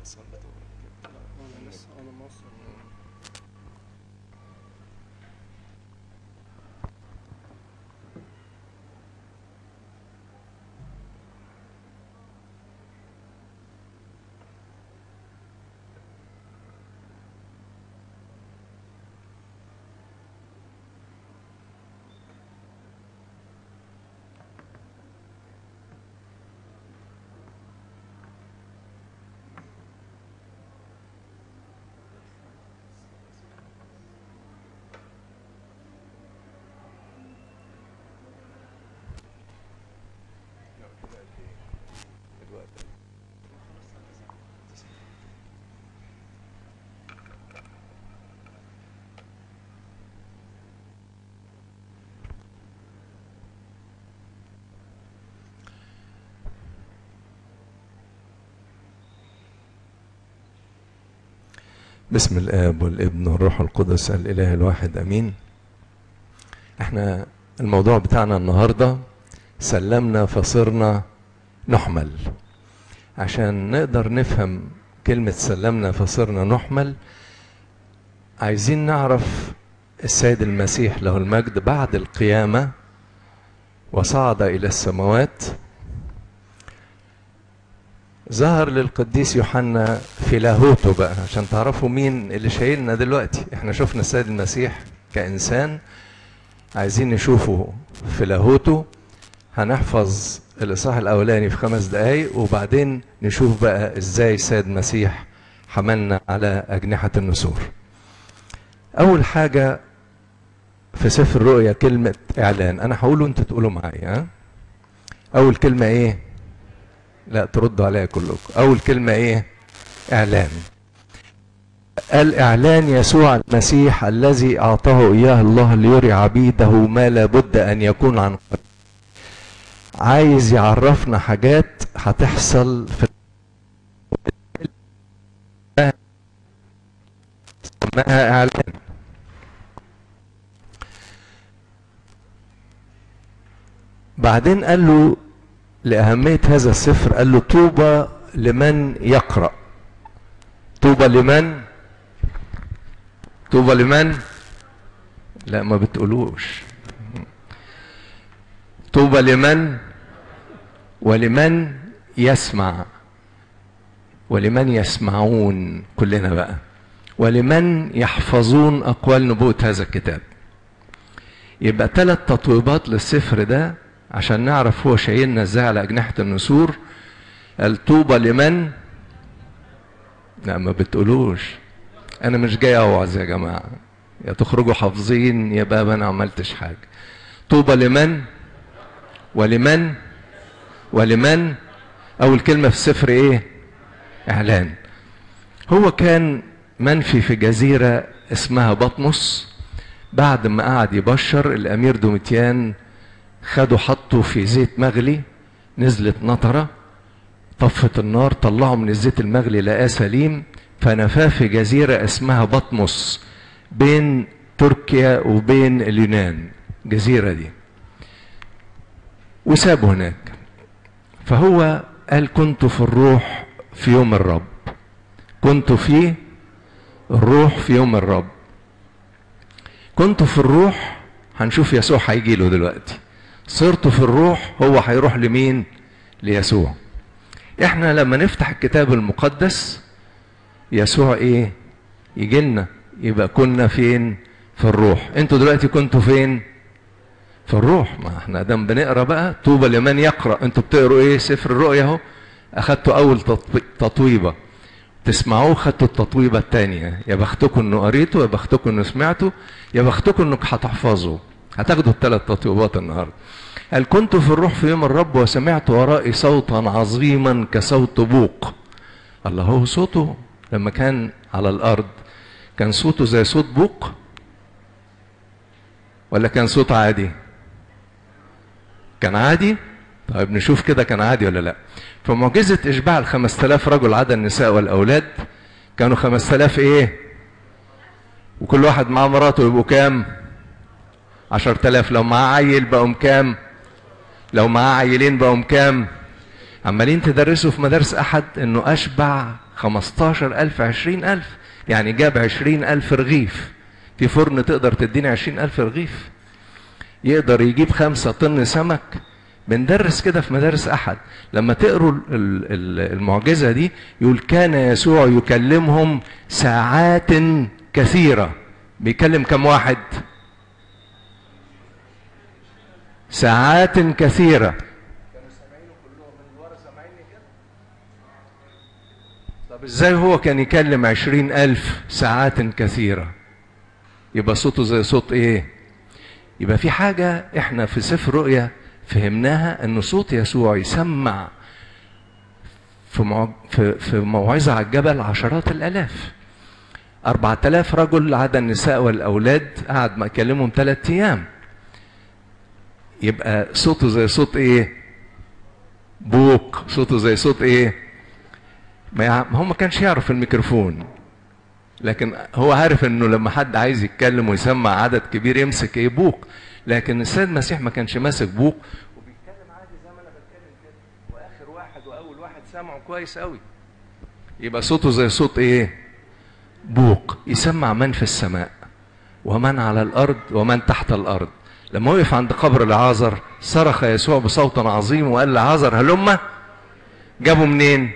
انا لسه انا مصر بسم الاب والابن والروح القدس الاله الواحد امين احنا الموضوع بتاعنا النهارده سلمنا فصرنا نحمل عشان نقدر نفهم كلمة سلمنا فصرنا نحمل عايزين نعرف السيد المسيح له المجد بعد القيامة وصعد إلى السماوات ظهر للقديس يوحنا في لاهوته بقى عشان تعرفوا مين اللي شايلنا دلوقتي احنا شفنا السيد المسيح كإنسان عايزين نشوفه في لاهوته هنحفظ الإصحاح الأولاني في خمس دقايق وبعدين نشوف بقى إزاي السيد المسيح حملنا على أجنحة النسور أول حاجة في سفر الرؤيا كلمة إعلان أنا هقوله أنتوا تقولوا معايا ها؟ أول كلمة إيه؟ لا تردوا عليا كلكم أول كلمة إيه؟ إعلان قال إعلان يسوع المسيح الذي أعطاه إياه الله ليري عبيده ما لابد أن يكون عن قريب عايز يعرفنا حاجات هتحصل في سماها إعلان بعدين قال له لأهمية هذا السفر قال له طوبى لمن يقرأ طوبى لمن طوبى لمن لا ما بتقولوش طوبى لمن ولمن يسمع ولمن يسمعون كلنا بقى ولمن يحفظون أقوال نبوة هذا الكتاب يبقى ثلاث تطويبات للسفر ده عشان نعرف هو شايلنا ازاي على أجنحة النسور الطوبى لمن لا ما بتقولوش أنا مش جاي أوعظ يا جماعة يا تخرجوا حافظين يا بقى أنا عملتش حاجة طوبى لمن ولمن ولمن أول كلمة في السفر إيه؟ إعلان هو كان منفي في جزيرة اسمها بطمس بعد ما قعد يبشر الأمير دوميتيان خده حطه في زيت مغلي نزلت نطرة طفت النار طلعه من الزيت المغلي لقاه سليم فنفاه في جزيرة اسمها بطمس بين تركيا وبين اليونان الجزيرة دي وسابه هناك فهو قال كنت في الروح في يوم الرب كنت في الروح في يوم الرب كنت في الروح هنشوف يسوع هيجي له دلوقتي صرت في الروح هو هيروح لمين ليسوع احنا لما نفتح الكتاب المقدس يسوع ايه يجي لنا يبقى كنا فين في الروح انتوا دلوقتي كنتوا فين في الروح ما احنا دام بنقرا بقى طوبى لمن يقرا انتوا بتقروا ايه سفر الرؤيا اهو اخدتوا اول تطويبه تسمعوه خدتوا التطويبه الثانيه يا بختكم انه قريتوا يا بختكم انه سمعتوا يا بختكم انك هتحفظوا هتاخدوا الثلاث تطويبات النهارده قال كنت في الروح في يوم الرب وسمعت ورائي صوتا عظيما كصوت بوق الله هو صوته لما كان على الارض كان صوته زي صوت بوق ولا كان صوت عادي كان عادي طيب نشوف كده كان عادي ولا لا فمعجزة إشباع ال 5000 رجل عدا النساء والأولاد كانوا 5000 إيه؟ وكل واحد معاه مراته يبقوا كام؟ 10000 لو معاه عيل بقوا كام؟ لو معاه عيلين بقوا كام؟ عمالين تدرسوا في مدارس أحد إنه أشبع خمستاشر ألف عشرين ألف يعني جاب عشرين ألف رغيف في فرن تقدر تديني عشرين ألف رغيف يقدر يجيب خمسة طن سمك بندرس كده في مدارس أحد لما تقروا المعجزة دي يقول كان يسوع يكلمهم ساعات كثيرة بيكلم كم واحد ساعات كثيرة طب ازاي هو كان يكلم عشرين ألف ساعات كثيرة يبقى صوته زي صوت ايه يبقى في حاجة احنا في سفر رؤيا فهمناها ان صوت يسوع يسمع في مع... في في موعظة على الجبل عشرات الآلاف أربعة آلاف رجل عدا النساء والأولاد قعد ما يكلمهم ثلاثة أيام يبقى صوته زي صوت إيه؟ بوق صوته زي صوت إيه؟ ما يع... هو ما كانش يعرف الميكروفون لكن هو عارف انه لما حد عايز يتكلم ويسمع عدد كبير يمسك ايه بوق لكن السيد المسيح ما كانش ماسك بوق وبيتكلم عادي زي ما انا بتكلم كده واخر واحد واول واحد سمعه كويس قوي يبقى صوته زي صوت ايه بوق يسمع من في السماء ومن على الارض ومن تحت الارض لما وقف عند قبر العازر صرخ يسوع بصوت عظيم وقال لعازر هلم جابه منين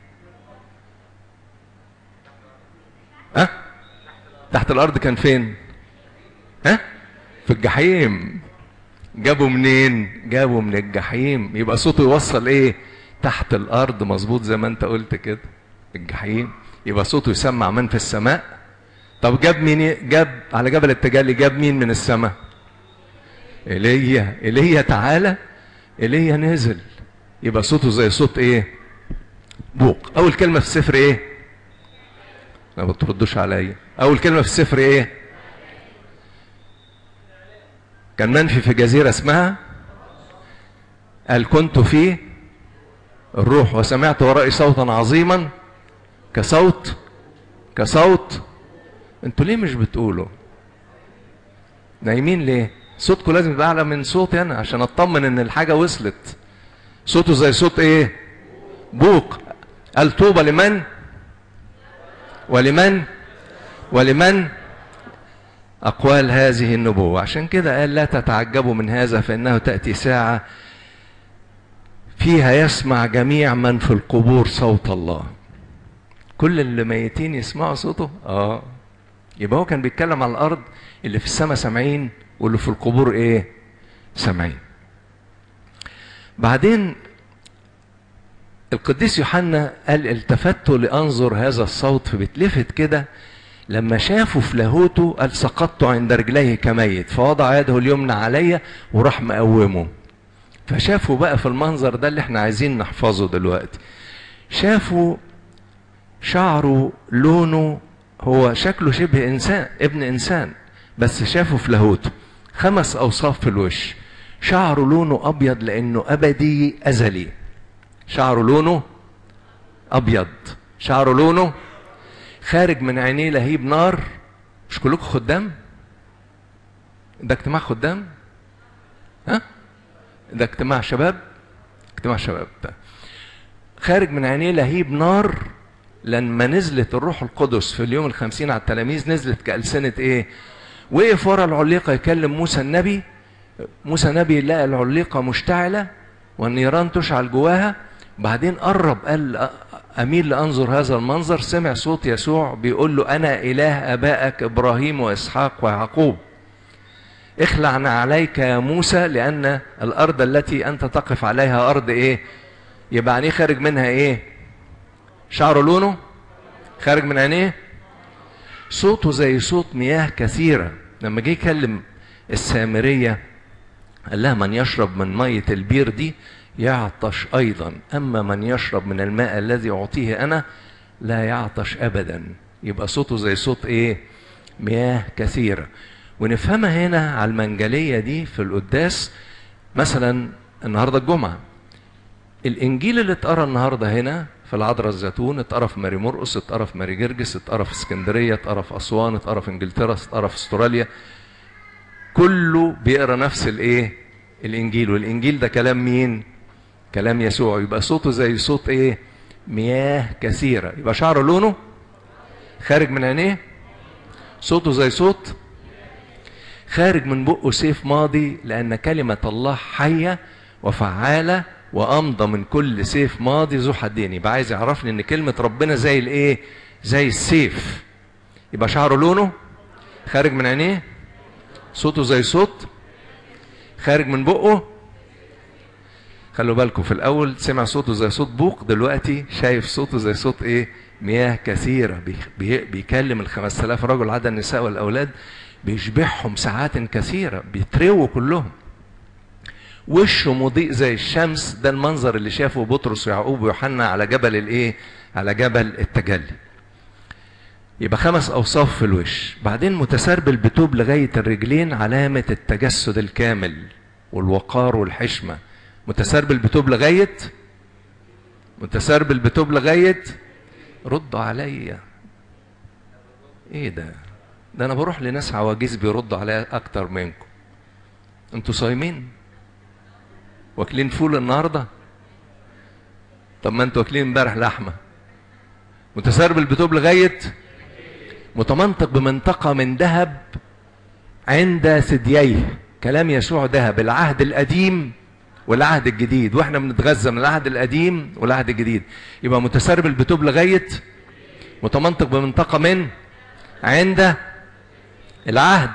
ها أه؟ تحت الارض كان فين ها أه؟ في الجحيم جابوا منين جابوا من الجحيم يبقى صوته يوصل ايه تحت الارض مظبوط زي ما انت قلت كده الجحيم يبقى صوته يسمع من في السماء طب جاب مين جاب على جبل التجلي جاب مين من السماء ايليا ايليا تعالى ايليا نزل يبقى صوته زي صوت ايه بوق اول كلمه في السفر ايه ما بتردوش عليا اول كلمه في السفر ايه كان منفي في جزيره اسمها قال كنت في الروح وسمعت ورائي صوتا عظيما كصوت كصوت انتوا ليه مش بتقولوا نايمين ليه صوتكم لازم يبقى اعلى من صوتي انا عشان اطمن ان الحاجه وصلت صوته زي صوت ايه بوق قال طوبى لمن ولمن ولمن أقوال هذه النبوة عشان كده قال لا تتعجبوا من هذا فإنه تأتي ساعة فيها يسمع جميع من في القبور صوت الله كل اللي ميتين يسمعوا صوته اه يبقى هو كان بيتكلم على الارض اللي في السماء سامعين واللي في القبور ايه سامعين بعدين القديس يوحنا قال التفت لانظر هذا الصوت فبتلفت كده لما شافوا في لاهوته قال سقطت عند رجليه كميت فوضع يده اليمنى عليا وراح مقومه فشافوا بقى في المنظر ده اللي احنا عايزين نحفظه دلوقتي شافوا شعره لونه هو شكله شبه انسان ابن انسان بس شافه في لاهوته خمس اوصاف في الوش شعره لونه ابيض لانه ابدي ازلي شعره لونه ابيض شعره لونه خارج من عينيه لهيب نار مش كلكم خدام ده اجتماع خدام ها ده اجتماع شباب اجتماع شباب ده خارج من عينيه لهيب نار لما نزلت الروح القدس في اليوم الخمسين على التلاميذ نزلت كألسنة ايه وقف ورا العليقة يكلم موسى النبي موسى النبي لقى العليقة مشتعلة والنيران تشعل جواها بعدين قرب قال أميل لأنظر هذا المنظر سمع صوت يسوع بيقول له أنا إله آبائك إبراهيم وإسحاق ويعقوب اخلعنا عليك يا موسى لأن الأرض التي أنت تقف عليها أرض إيه يبقى عينيه خارج منها إيه شعره لونه خارج من عينيه صوته زي صوت مياه كثيرة لما جه يكلم السامرية قال لها من يشرب من مية البير دي يعطش أيضا أما من يشرب من الماء الذي أعطيه أنا لا يعطش أبدا يبقى صوته زي صوت إيه مياه كثيرة ونفهمها هنا على المنجلية دي في القداس مثلا النهاردة الجمعة الإنجيل اللي اتقرا النهاردة هنا في العذراء الزيتون اتقرا في ماري مرقس اتقرا في ماري جرجس اتقرا في اسكندريه اتقرا في اسوان اتقرا في انجلترا اتقرا في استراليا كله بيقرا نفس الايه الانجيل والانجيل ده كلام مين كلام يسوع يبقى صوته زي صوت ايه مياه كثيرة يبقى شعره لونه خارج من عينيه صوته زي صوت خارج من بقه سيف ماضي لأن كلمة الله حية وفعالة وأمضى من كل سيف ماضي ذو حدين يبقى عايز يعرفني إن كلمة ربنا زي الإيه؟ زي السيف يبقى شعره لونه خارج من عينيه صوته زي صوت خارج من بقه خلوا بالكم في الاول سمع صوته زي صوت بوق دلوقتي شايف صوته زي صوت ايه مياه كثيره بي بي بيكلم ال 5000 رجل عدا النساء والاولاد بيشبعهم ساعات كثيره بيترووا كلهم وشه مضيء زي الشمس ده المنظر اللي شافه بطرس ويعقوب ويوحنا على جبل الايه على جبل التجلي يبقى خمس اوصاف في الوش بعدين متسربل بتوب لغايه الرجلين علامه التجسد الكامل والوقار والحشمه متسربل بتوب لغايه متسربل بتوب لغايه ردوا عليا ايه ده ده انا بروح لناس عواجيز بيردوا عليا اكتر منكم انتوا صايمين واكلين فول النهارده طب ما انتوا واكلين امبارح لحمه متسربل بتوب لغايه متمنطق بمنطقه من ذهب عند ثدييه كلام يسوع ذهب العهد القديم والعهد الجديد واحنا بنتغذى من العهد القديم والعهد الجديد يبقى متسربل بتوب لغايه متمنطق بمنطقه من عند العهد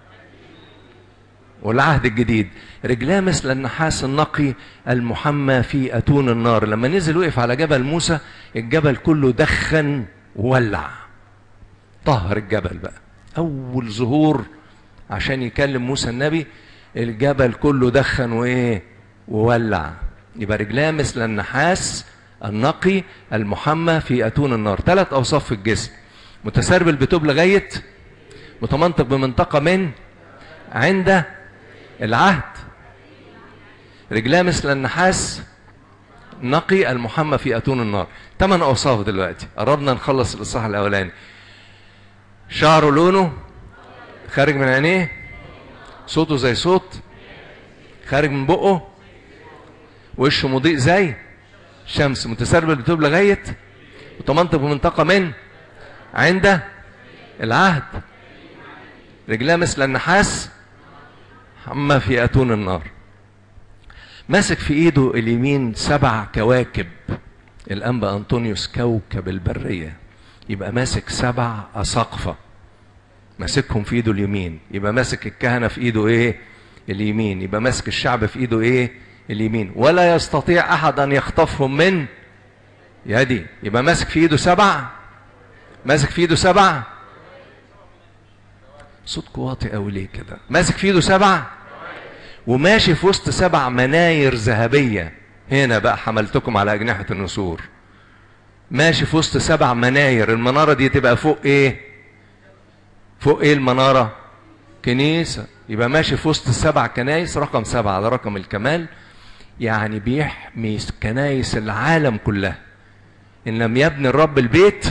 والعهد الجديد رجلاه مثل النحاس النقي المحمى في اتون النار لما نزل وقف على جبل موسى الجبل كله دخن وولع طهر الجبل بقى اول ظهور عشان يكلم موسى النبي الجبل كله دخن وايه وولع يبقى رجلاه مثل النحاس النقي المحمى في اتون النار ثلاث اوصاف في الجسم متسربل بتوب لغايه متمنطق بمنطقه من عند العهد رجلاه مثل النحاس نقي المحمى في اتون النار ثمان اوصاف دلوقتي قربنا نخلص الاصحاح الاولاني شعره لونه خارج من عينيه صوته زي صوت خارج من بقه وشه مضيء زي شمس متسربل بتوب لغايه متمنطق بمنطقه من عند العهد رجلاه مثل النحاس حمى في اتون النار ماسك في ايده اليمين سبع كواكب الانبا انطونيوس كوكب البريه يبقى ماسك سبع اساقفه ماسكهم في ايده اليمين يبقى ماسك الكهنه في ايده ايه اليمين يبقى ماسك الشعب في ايده ايه اليمين ولا يستطيع احد ان يخطفهم من يدي يبقى ماسك في ايده سبع ماسك في ايده سبع صوت واطي قوي ليه كده ماسك في ايده سبع وماشي في وسط سبع مناير ذهبيه هنا بقى حملتكم على اجنحه النسور ماشي في وسط سبع مناير المناره دي تبقى فوق ايه فوق ايه المناره كنيسه يبقى ماشي في وسط السبع كنايس رقم سبعة ده رقم الكمال يعني بيحمي كنايس العالم كلها ان لم يبني الرب البيت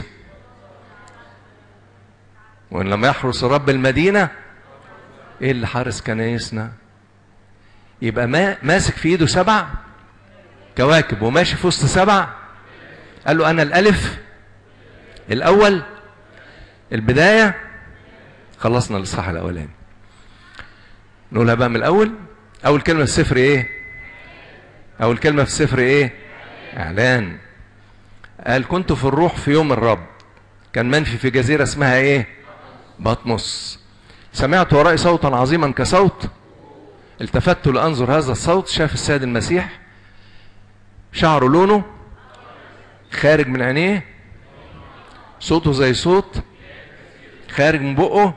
وان لم يحرس الرب المدينه ايه اللي حارس كنايسنا يبقى ما ماسك في ايده سبع كواكب وماشي في وسط سبع قال له انا الالف الاول البدايه خلصنا الاصحاح الاولاني نقولها بقى من الاول اول كلمه في السفر ايه اول كلمه في السفر ايه اعلان قال كنت في الروح في يوم الرب كان منفي في جزيره اسمها ايه بطمس سمعت ورائي صوتا عظيما كصوت التفت لانظر هذا الصوت شاف السيد المسيح شعره لونه خارج من عينيه صوته زي صوت خارج من بقه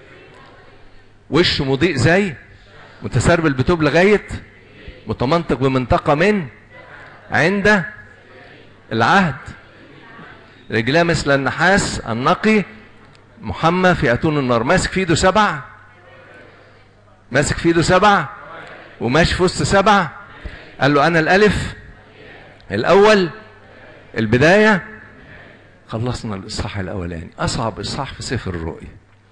وشه مضيء زي متسربل بتوب لغايه متمنطق بمنطقه من عند العهد رجلاه مثل النحاس النقي محمى في اتون النار ماسك في ايده سبع ماسك في ايده سبع وماشي في وسط سبع قال له انا الالف الاول البدايه خلصنا الاصحاح الاولاني اصعب اصحاح في سفر الرؤيا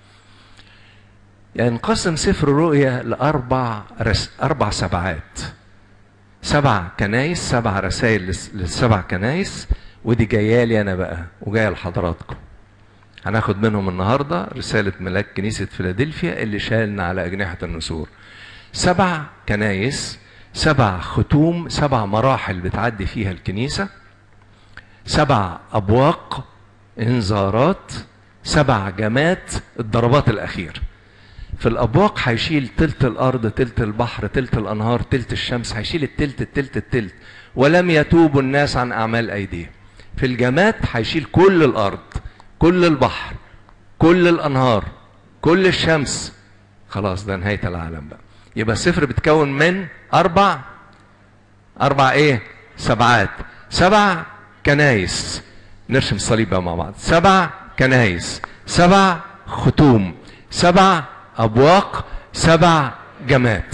ينقسم يعني سفر الرؤيا لاربع رس... اربع سبعات سبع كنايس سبع رسائل للسبع كنايس ودي جايه لي انا بقى وجايه لحضراتكم هناخد منهم النهارده رساله ملاك كنيسه فيلادلفيا اللي شالنا على اجنحه النسور سبع كنايس سبع ختوم سبع مراحل بتعدي فيها الكنيسه سبع ابواق انذارات سبع جمات الضربات الاخيره في الابواق هيشيل تلت الارض تلت البحر تلت الانهار تلت الشمس هيشيل التلت التلت التلت ولم يتوبوا الناس عن اعمال ايديهم في الجمات هيشيل كل الارض كل البحر كل الانهار كل الشمس خلاص ده نهايه العالم بقى يبقى السفر بتكون من اربع اربع ايه سبعات سبع كنايس نرسم الصليب بقى مع بعض سبع كنايس سبع ختوم سبع ابواق سبع جمات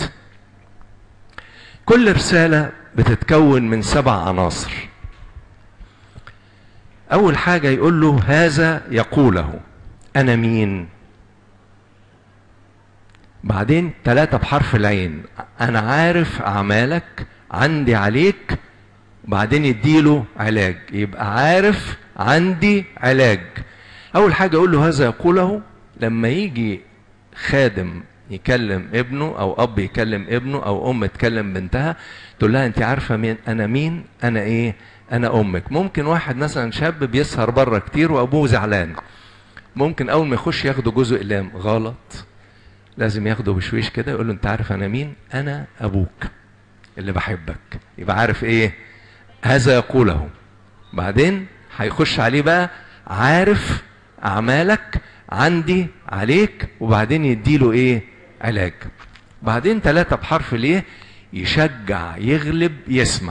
كل رساله بتتكون من سبع عناصر اول حاجه يقول له هذا يقوله انا مين بعدين ثلاثة بحرف العين أنا عارف أعمالك عندي عليك بعدين يديله علاج يبقى عارف عندي علاج أول حاجة أقول له هذا يقوله لما يجي خادم يكلم ابنه أو أب يكلم ابنه أو أم تكلم بنتها تقول لها أنت عارفة مين أنا مين أنا إيه أنا أمك ممكن واحد مثلا شاب بيسهر بره كتير وأبوه زعلان ممكن أول ما يخش ياخده جزء إقلام غلط لازم ياخده بشويش كده يقول له انت عارف انا مين انا ابوك اللي بحبك يبقى عارف ايه هذا يقوله بعدين هيخش عليه بقى عارف اعمالك عندي عليك وبعدين يديله ايه علاج بعدين ثلاثة بحرف ليه يشجع يغلب يسمع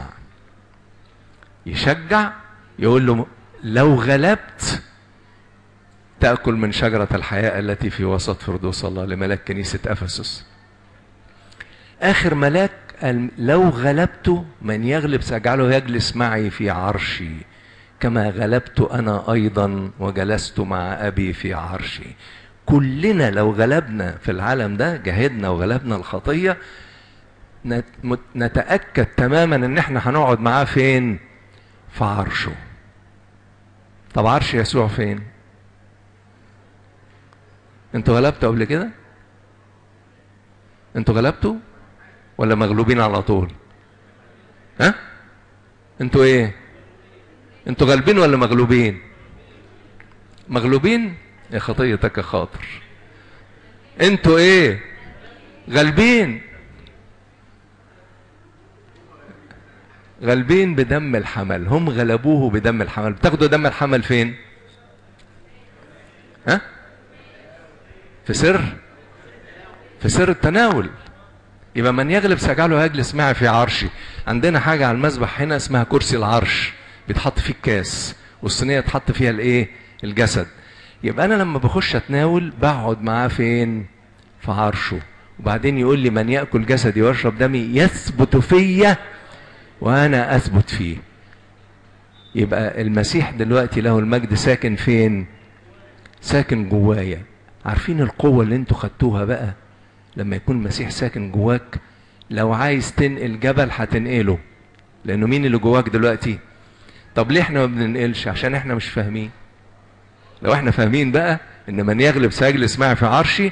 يشجع يقول له لو غلبت تأكل من شجرة الحياة التي في وسط فردوس الله لملاك كنيسة أفسس آخر ملاك قال لو غلبت من يغلب سأجعله يجلس معي في عرشي كما غلبت أنا أيضا وجلست مع أبي في عرشي كلنا لو غلبنا في العالم ده جاهدنا وغلبنا الخطية نتأكد تماما ان احنا هنقعد معاه فين في عرشه طب عرش يسوع فين انتوا غلبتوا قبل كده انتوا غلبتوا ولا مغلوبين على طول ها انتوا ايه انتوا غالبين ولا مغلوبين مغلوبين يا خطيتك يا خاطر انتوا ايه غالبين غالبين بدم الحمل هم غلبوه بدم الحمل بتاخدوا دم الحمل فين ها في سر في سر التناول يبقى من يغلب سيجعله يجلس معي في عرشي عندنا حاجة على المذبح هنا اسمها كرسي العرش بيتحط فيه الكاس والصينية تحط فيها الايه الجسد يبقى انا لما بخش اتناول بقعد معاه فين في عرشه وبعدين يقول لي من ياكل جسدي ويشرب دمي يثبت فيا وانا اثبت فيه يبقى المسيح دلوقتي له المجد ساكن فين ساكن جوايا عارفين القوة اللي انتوا خدتوها بقى لما يكون المسيح ساكن جواك لو عايز تنقل جبل هتنقله لانه مين اللي جواك دلوقتي طب ليه احنا ما بننقلش عشان احنا مش فاهمين لو احنا فاهمين بقى ان من يغلب سيجلس معي في عرشي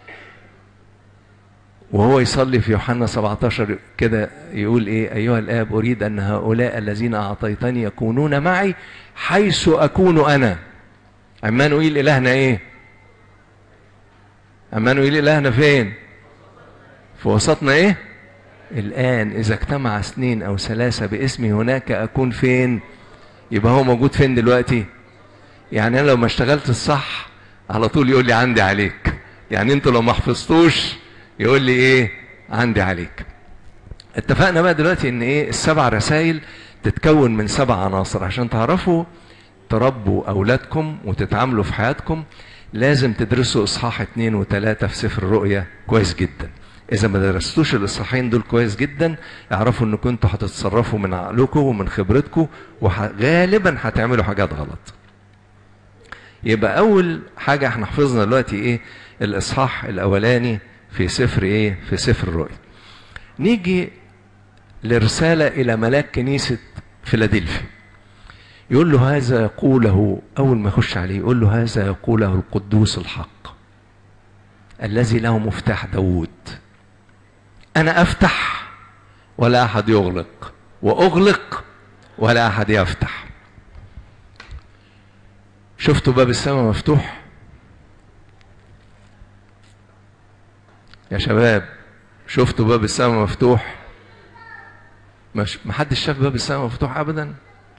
وهو يصلي في يوحنا 17 كده يقول ايه ايها الاب اريد ان هؤلاء الذين اعطيتني يكونون معي حيث اكون انا عمانوئيل الهنا ايه عمانوئيل الهنا فين في وسطنا ايه الان اذا اجتمع اثنين او ثلاثه باسمي هناك اكون فين يبقى هو موجود فين دلوقتي يعني انا لو ما اشتغلت الصح على طول يقول لي عندي عليك يعني انتوا لو ما حفظتوش يقول لي ايه عندي عليك اتفقنا بقى دلوقتي ان ايه السبع رسائل تتكون من سبع عناصر عشان تعرفوا تربوا اولادكم وتتعاملوا في حياتكم لازم تدرسوا اصحاح اتنين وتلاتة في سفر الرؤيا كويس جدا اذا ما درستوش الاصحاحين دول كويس جدا اعرفوا ان كنتوا هتتصرفوا من عقلكم ومن خبرتكم وغالبا هتعملوا حاجات غلط يبقى اول حاجه احنا حفظنا دلوقتي ايه الاصحاح الاولاني في سفر ايه في سفر الرؤيا نيجي لرساله الى ملاك كنيسه فيلادلفيا يقول له هذا يقوله أول ما يخش عليه يقول له هذا يقوله القدوس الحق الذي له مفتاح داوود أنا أفتح ولا أحد يغلق وأغلق ولا أحد يفتح شفتوا باب السماء مفتوح يا شباب شفتوا باب السماء مفتوح مش محدش شاف باب السماء مفتوح ابدا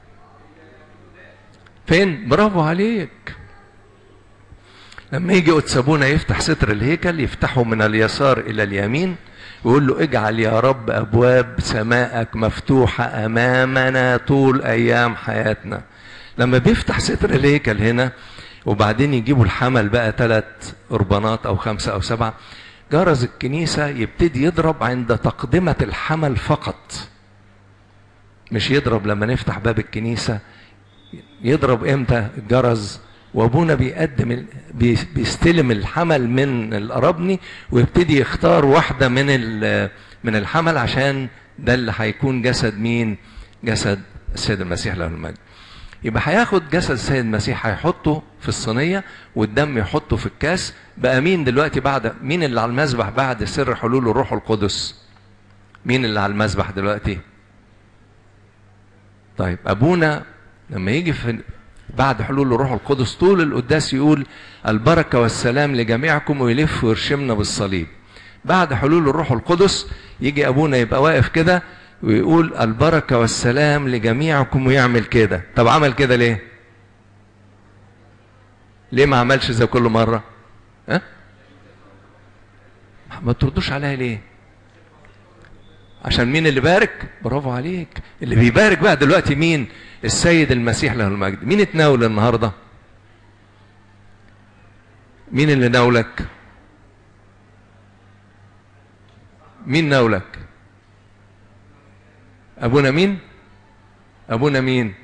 فين برافو عليك لما يجي أتسابونا يفتح ستر الهيكل يفتحه من اليسار إلى اليمين ويقول له اجعل يا رب أبواب سمائك مفتوحة أمامنا طول أيام حياتنا لما بيفتح ستر الهيكل هنا وبعدين يجيبوا الحمل بقى ثلاث قربانات أو خمسة أو سبعة جرس الكنيسة يبتدي يضرب عند تقدمة الحمل فقط مش يضرب لما نفتح باب الكنيسة يضرب امتى الجرس وابونا بيقدم بيستلم الحمل من القرابني ويبتدي يختار واحده من من الحمل عشان ده اللي هيكون جسد مين؟ جسد السيد المسيح له المجد. يبقى هياخد جسد السيد المسيح هيحطه في الصينيه والدم يحطه في الكاس بقى مين دلوقتي بعد مين اللي على المذبح بعد سر حلول الروح القدس؟ مين اللي على المذبح دلوقتي؟ طيب ابونا لما يجي في بعد حلول الروح القدس طول القداس يقول البركه والسلام لجميعكم ويلف ويرشمنا بالصليب بعد حلول الروح القدس يجي ابونا يبقى واقف كده ويقول البركه والسلام لجميعكم ويعمل كده طب عمل كده ليه ليه ما عملش زي كل مره ها ما تردوش عليا ليه عشان مين اللي بارك برافو عليك اللي بيبارك بقى دلوقتي مين السيد المسيح له المجد مين اتناول النهارده مين اللي ناولك مين ناولك ابونا مين ابونا مين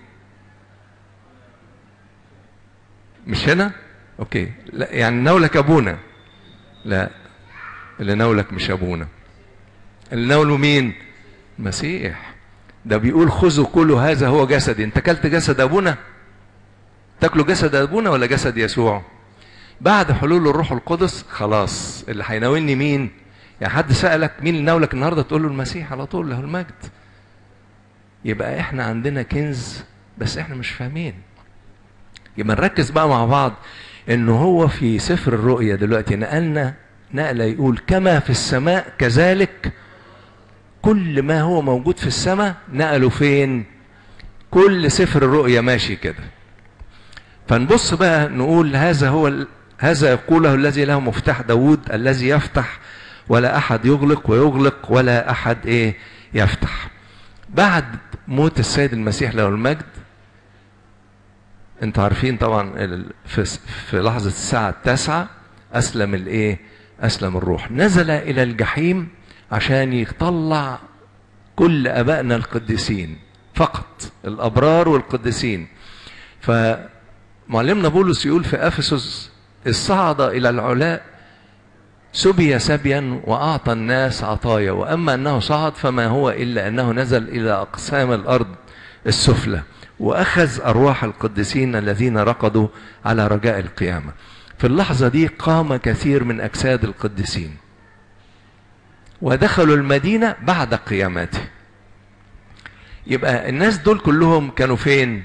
مش هنا اوكي لا يعني ناولك ابونا لا اللي ناولك مش ابونا اللي ناوله مين المسيح ده بيقول خذوا كلوا هذا هو جسدي انت اكلت جسد ابونا تاكلوا جسد ابونا ولا جسد يسوع بعد حلول الروح القدس خلاص اللي هيناولني مين يعني حد سالك مين اللي ناولك النهارده تقول له المسيح على طول له المجد يبقى احنا عندنا كنز بس احنا مش فاهمين يبقى نركز بقى مع بعض انه هو في سفر الرؤيا دلوقتي نقلنا نقله يقول كما في السماء كذلك كل ما هو موجود في السماء نقله فين كل سفر الرؤيا ماشي كده فنبص بقى نقول هذا هو ال... هذا يقوله الذي له مفتاح داود الذي يفتح ولا احد يغلق ويغلق ولا احد ايه يفتح بعد موت السيد المسيح له المجد انتوا عارفين طبعا في, في لحظة الساعة التاسعة أسلم الإيه؟ أسلم الروح نزل إلى الجحيم عشان يطلع كل ابائنا القديسين فقط الابرار والقديسين فمعلمنا بولس يقول في افسس الصعد الى العلاء سبي سبيا واعطى الناس عطايا واما انه صعد فما هو الا انه نزل الى اقسام الارض السفلى واخذ ارواح القديسين الذين رقدوا على رجاء القيامه في اللحظه دي قام كثير من اجساد القديسين ودخلوا المدينة بعد قيامته يبقى الناس دول كلهم كانوا فين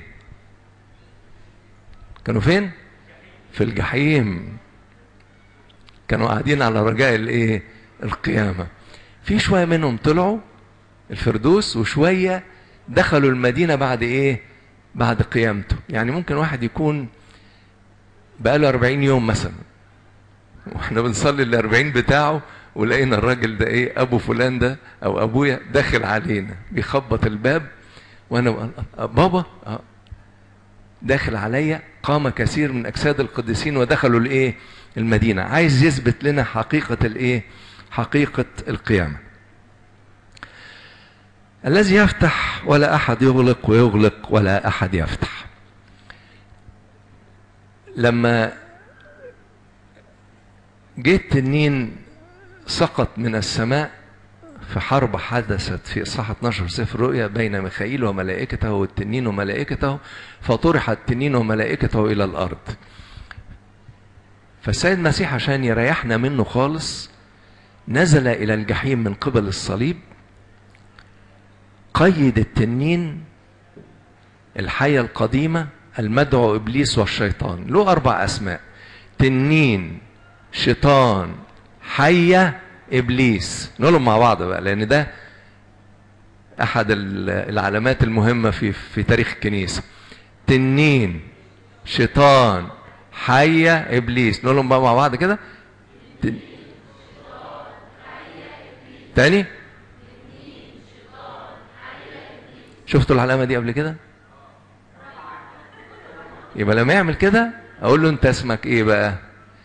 كانوا فين في الجحيم كانوا قاعدين على رجاء الايه القيامة في شوية منهم طلعوا الفردوس وشوية دخلوا المدينة بعد ايه بعد قيامته يعني ممكن واحد يكون بقاله 40 يوم مثلا واحنا بنصلي ال 40 بتاعه ولقينا الراجل ده ايه ابو فلان ده او ابويا داخل علينا بيخبط الباب وانا بابا داخل عليا قام كثير من اجساد القديسين ودخلوا الايه المدينه عايز يثبت لنا حقيقه الايه حقيقه القيامه الذي يفتح ولا احد يغلق ويغلق ولا احد يفتح لما جه التنين سقط من السماء في حرب حدثت في إصحاح 12 سفر الرؤيا بين ميخائيل وملائكته والتنين وملائكته فطرح التنين وملائكته إلى الأرض فالسيد المسيح عشان يريحنا منه خالص نزل إلى الجحيم من قبل الصليب قيد التنين الحية القديمة المدعو إبليس والشيطان له أربع أسماء تنين شيطان حية إبليس نقولهم مع بعض بقى لأن ده أحد العلامات المهمة في في تاريخ الكنيسة تنين شيطان حية إبليس نقولهم بقى مع بعض كده تن... تاني شفتوا العلامة دي قبل كده يبقى لما يعمل كده اقول له انت اسمك ايه بقى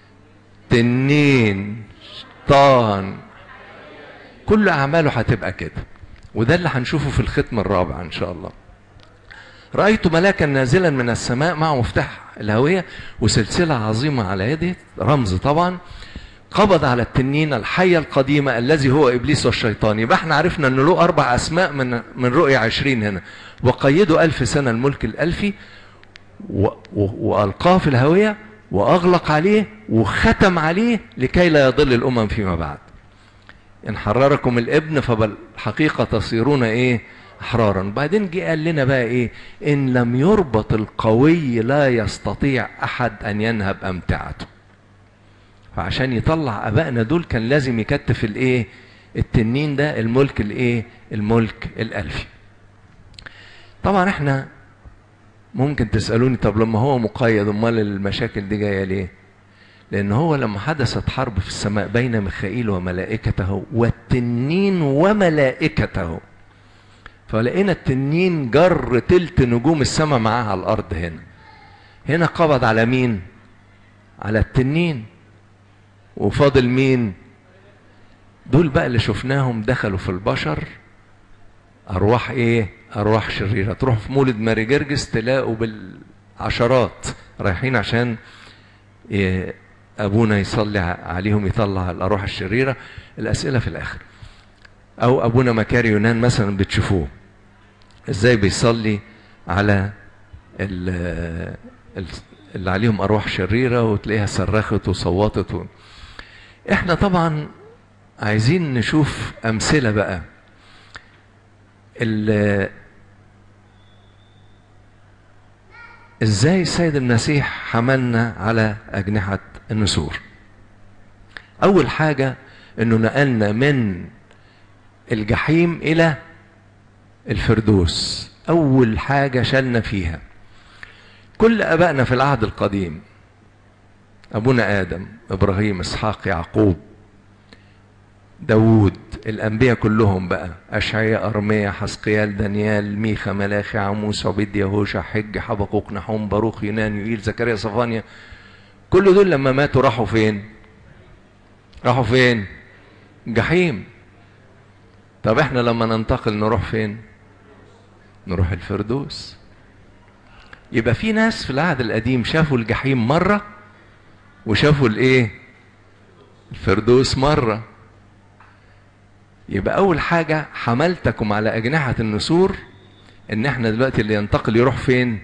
تنين شيطان كل اعماله هتبقى كده وده اللي هنشوفه في الختم الرابع ان شاء الله رأيت ملاكا نازلا من السماء معه مفتاح الهوية وسلسلة عظيمة على يده رمز طبعا قبض على التنين الحية القديمة الذي هو إبليس والشيطان يبقى احنا عرفنا أنه له أربع أسماء من من رؤية عشرين هنا وقيدوا ألف سنة الملك الألفي و... و... وألقاه في الهوية وأغلق عليه وختم عليه لكي لا يضل الأمم فيما بعد إن حرركم الابن فبالحقيقة تصيرون إيه أحرارا بعدين جه قال لنا بقى إيه إن لم يربط القوي لا يستطيع أحد أن ينهب أمتعته فعشان يطلع ابائنا دول كان لازم يكتف الايه التنين ده الملك الايه الملك الالفي طبعا احنا ممكن تسالوني طب لما هو مقيد امال المشاكل دي جايه ليه لان هو لما حدثت حرب في السماء بين ميخائيل وملائكته والتنين وملائكته فلقينا التنين جر تلت نجوم السماء معاه على الارض هنا هنا قبض على مين على التنين وفاضل مين دول بقى اللي شفناهم دخلوا في البشر ارواح ايه ارواح شريره تروح في مولد ماري جرجس تلاقوا بالعشرات رايحين عشان إيه ابونا يصلي عليهم يطلع الارواح الشريره الاسئله في الاخر او ابونا مكاري يونان مثلا بتشوفوه ازاي بيصلي على اللي عليهم ارواح شريره وتلاقيها صرخت وصوتت و... احنا طبعا عايزين نشوف امثله بقى ازاي السيد المسيح حملنا على اجنحه النسور اول حاجه انه نقلنا من الجحيم الى الفردوس اول حاجه شلنا فيها كل ابائنا في العهد القديم أبونا آدم إبراهيم إسحاق يعقوب داوود الأنبياء كلهم بقى أشعياء أرميا حسقيال دانيال ميخا ملاخي عموس عبيد يهوشع حج حبقوق نحوم باروخ يونان يوئيل زكريا صفانيا كل دول لما ماتوا راحوا فين راحوا فين جحيم طب احنا لما ننتقل نروح فين نروح الفردوس يبقى في ناس في العهد القديم شافوا الجحيم مره وشافوا الايه الفردوس مره يبقى اول حاجه حملتكم على اجنحه النسور ان احنا دلوقتي اللي ينتقل يروح فين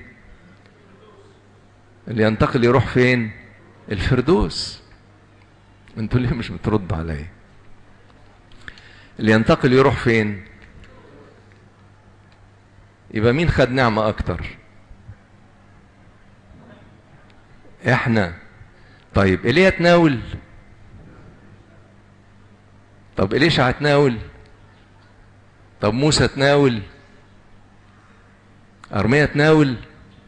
اللي ينتقل يروح فين الفردوس انتوا ليه مش بتردوا عليا اللي ينتقل يروح فين يبقى مين خد نعمه اكتر احنا طيب ايليا تناول طب إليشع تناول طب موسى تناول أرمية تناول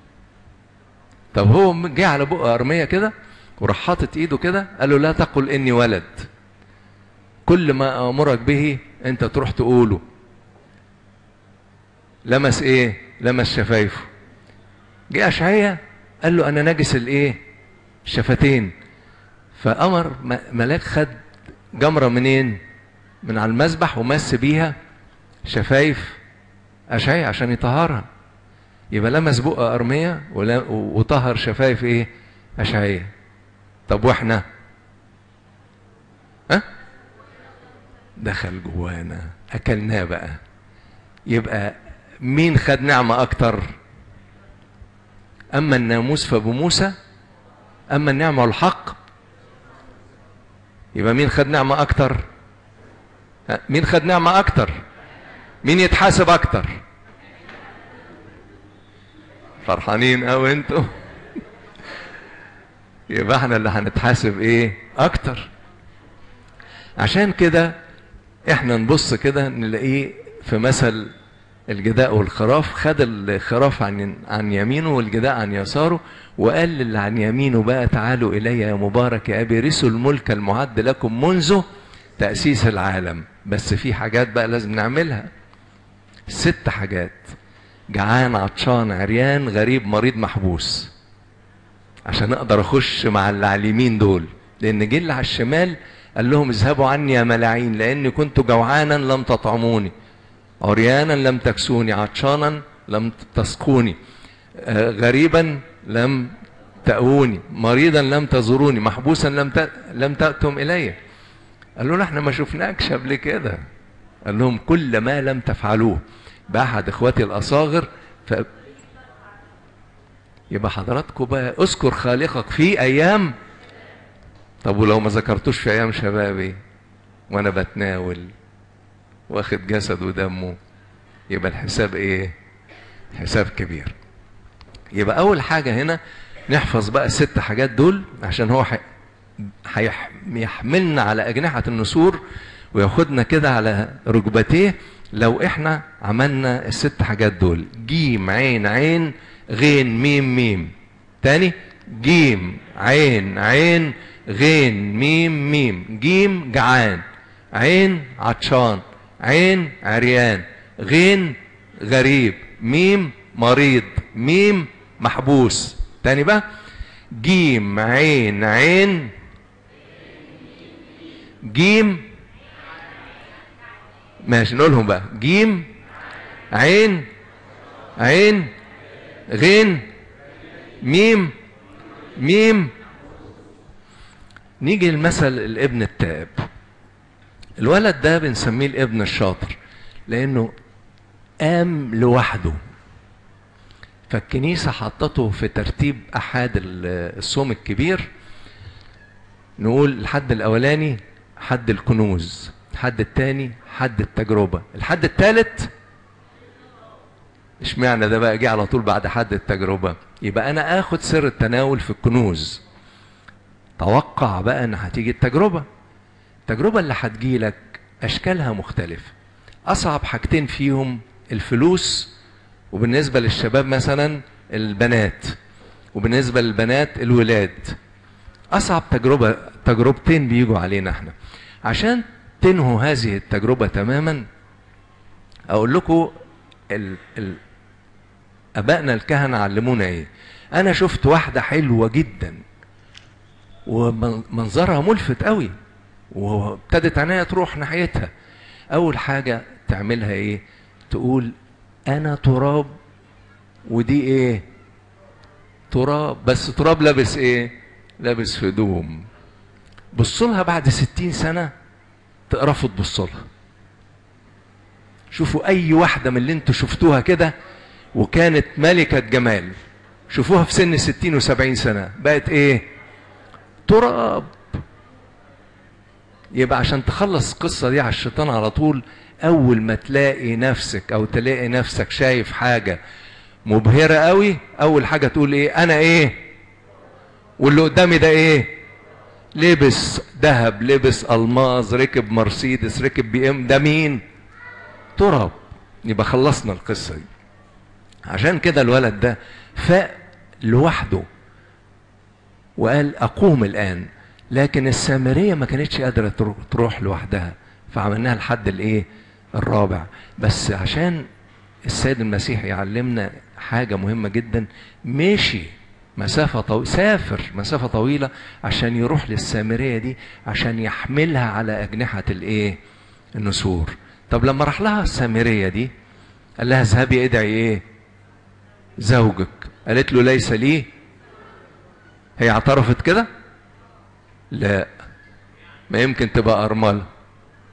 طب هو جه على بق أرمية كده وراح حاطط ايده كده قال له لا تقل اني ولد كل ما امرك به انت تروح تقوله لمس ايه لمس شفايفه جه اشعيا قال له انا نجس الايه الشفتين فامر ملاك خد جمره منين من على المذبح ومس بيها شفايف اشعيا عشان يطهرها يبقى لمس بق ارميه وطهر شفايف ايه اشعيا طب واحنا ها دخل جوانا اكلناه بقى يبقى مين خد نعمة اكتر اما الناموس فبموسى اما النعمة والحق يبقى مين خد نعمة اكتر مين خد نعمة اكتر مين يتحاسب اكتر فرحانين قوي انتوا يبقى احنا اللي هنتحاسب ايه اكتر عشان كده احنا نبص كده نلاقيه في مثل الجداء والخراف خد الخراف عن عن يمينه والجداء عن يساره وقال للي عن يمينه بقى تعالوا الي يا مبارك يا ابي رثوا الملك المعد لكم منذ تاسيس العالم بس في حاجات بقى لازم نعملها ست حاجات جعان عطشان عريان غريب مريض محبوس عشان اقدر اخش مع اللي على اليمين دول لان جه اللي على الشمال قال لهم اذهبوا عني يا ملاعين لاني كنت جوعانا لم تطعموني عريانا لم تكسوني عطشانا لم تسقوني آه غريبا لم تأووني مريضا لم تزوروني محبوسا لم ت... لم تأتم إلي قالوا له احنا ما شفناكش قبل كده قال لهم كل ما لم تفعلوه بأحد إخواتي الأصاغر ف... يبقى حضراتكم بقى اذكر خالقك في أيام طب ولو ما ذكرتوش في أيام شبابي وأنا بتناول واخد جسد ودمه يبقى الحساب ايه حساب كبير يبقى اول حاجه هنا نحفظ بقى الست حاجات دول عشان هو هيحملنا على اجنحه النسور وياخدنا كده على ركبتيه لو احنا عملنا الست حاجات دول جيم عين عين غين ميم ميم تاني جيم عين عين غين ميم ميم جيم جعان عين عطشان عين عريان غين غريب ميم مريض ميم محبوس تاني بقى جيم عين عين جيم ماشي نقولهم بقى جيم عين عين غين ميم ميم نيجي المثل الابن التائب الولد ده بنسميه الابن الشاطر لانه قام لوحده فالكنيسة حطته في ترتيب أحد الصوم الكبير نقول الحد الأولاني حد الكنوز الحد الثاني حد التجربة الحد الثالث اشمعنى ده بقى جه على طول بعد حد التجربة يبقى أنا آخد سر التناول في الكنوز توقع بقى إن هتيجي التجربة التجربة اللي هتجيلك أشكالها مختلفة أصعب حاجتين فيهم الفلوس وبالنسبة للشباب مثلا البنات وبالنسبة للبنات الولاد أصعب تجربة تجربتين بيجوا علينا احنا عشان تنهوا هذه التجربة تماما أقول لكم ال... ال... أبائنا الكهنة علمونا إيه أنا شفت واحدة حلوة جدا ومنظرها ملفت قوي وابتدت عينيا تروح ناحيتها اول حاجه تعملها ايه تقول انا تراب ودي ايه تراب بس تراب لابس ايه لابس هدوم بصوا لها بعد ستين سنه تقرفوا تبصوا لها شوفوا اي واحده من اللي انتوا شفتوها كده وكانت ملكه جمال شوفوها في سن ستين وسبعين سنه بقت ايه تراب يبقى عشان تخلص القصة دي على الشيطان على طول أول ما تلاقي نفسك أو تلاقي نفسك شايف حاجة مبهرة قوي أول حاجة تقول إيه أنا إيه واللي قدامي ده إيه لبس ذهب لبس ألماظ ركب مرسيدس ركب بي إم ده مين تراب يبقى خلصنا القصة دي عشان كده الولد ده فاق لوحده وقال أقوم الآن لكن السامريه ما كانتش قادره تروح لوحدها فعملناها لحد الايه الرابع بس عشان السيد المسيح يعلمنا حاجه مهمه جدا مشي مسافة طويلة سافر مسافة طويلة عشان يروح للسامرية دي عشان يحملها على أجنحة الإيه؟ النسور. طب لما راح لها السامرية دي قال لها اذهبي ادعي إيه؟ زوجك. قالت له ليس لي هي اعترفت كده؟ لا ما يمكن تبقى أرملة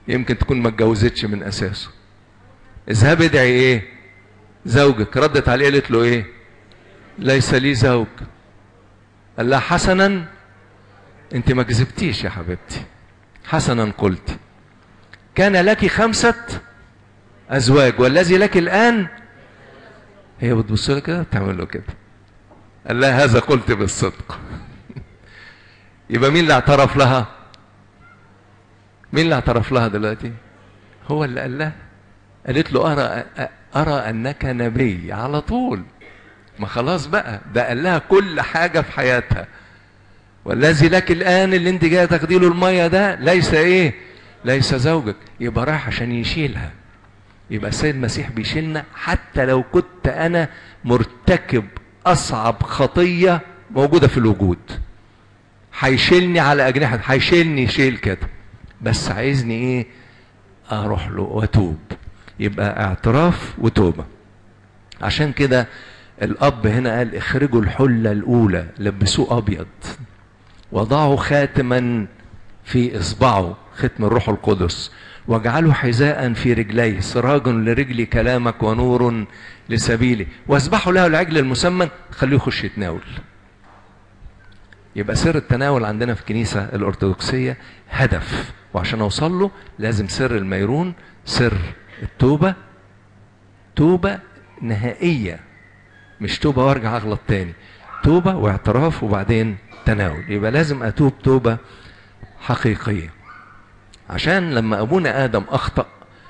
يمكن تكون ما اتجوزتش من اساسه اذهب ادعي ايه زوجك ردت عليه قالت له ايه ليس لي زوج قال لها حسنا انت ما كذبتيش يا حبيبتي حسنا قلت كان لك خمسة أزواج والذي لك الآن هي بتبص له كده بتعمل له كده قال لها هذا قلت بالصدق يبقى مين اللي اعترف لها مين اللي اعترف لها دلوقتي هو اللي قال لها قالت له أرى أرى أنك نبي على طول ما خلاص بقى ده قال لها كل حاجة في حياتها والذي لك الآن اللي انت جاي تاخدي له المية ده ليس ايه ليس زوجك يبقى رايح عشان يشيلها يبقى السيد المسيح بيشيلنا حتى لو كنت انا مرتكب اصعب خطية موجودة في الوجود هيشيلني على اجنحة هيشيلني شيل كده بس عايزني ايه اروح له واتوب يبقى اعتراف وتوبة عشان كده الاب هنا قال اخرجوا الحلة الاولى لبسوه ابيض وضعوا خاتما في اصبعه ختم الروح القدس واجعلوا حذاء في رجليه سراج لرجلي كلامك ونور لسبيلي واذبحوا له العجل المسمن خليه يخش يتناول يبقى سر التناول عندنا في الكنيسة الأرثوذكسية هدف وعشان أوصل له لازم سر الميرون سر التوبة توبة نهائية مش توبة وارجع أغلط تاني توبة واعتراف وبعدين تناول يبقى لازم أتوب توبة حقيقية عشان لما أبونا آدم أخطأ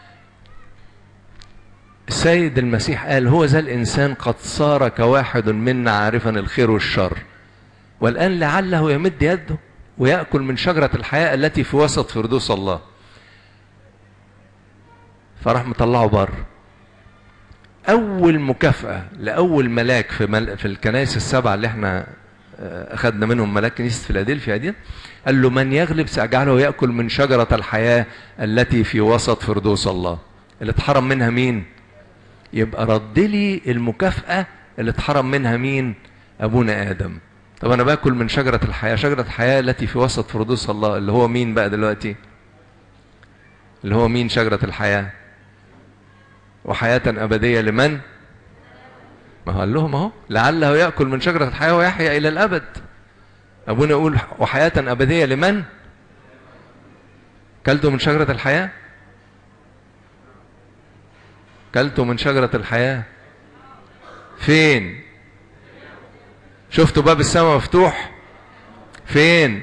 السيد المسيح قال هو ذا الإنسان قد صار كواحد منا عارفا الخير والشر والآن لعله يمد يده ويأكل من شجرة الحياة التي في وسط فردوس الله فراح مطلعه بره أول مكافأة لأول ملاك في, مل... في الكنائس السبعة اللي احنا أخذنا منهم ملاك كنيسة فيلادلفيا دي قال له من يغلب سأجعله يأكل من شجرة الحياة التي في وسط فردوس الله اللي اتحرم منها مين يبقى رد لي المكافأة اللي اتحرم منها مين أبونا آدم طب أنا باكل من شجرة الحياة شجرة الحياة التي في وسط فردوس الله اللي هو مين بقى دلوقتي اللي هو مين شجرة الحياة وحياة أبدية لمن ما هو قال لهم اهو لعله ياكل من شجره الحياه ويحيا الى الابد ابونا يقول وحياه ابديه لمن كلتوا من شجره الحياه كلتوا من شجره الحياه فين شفتوا باب السماء مفتوح فين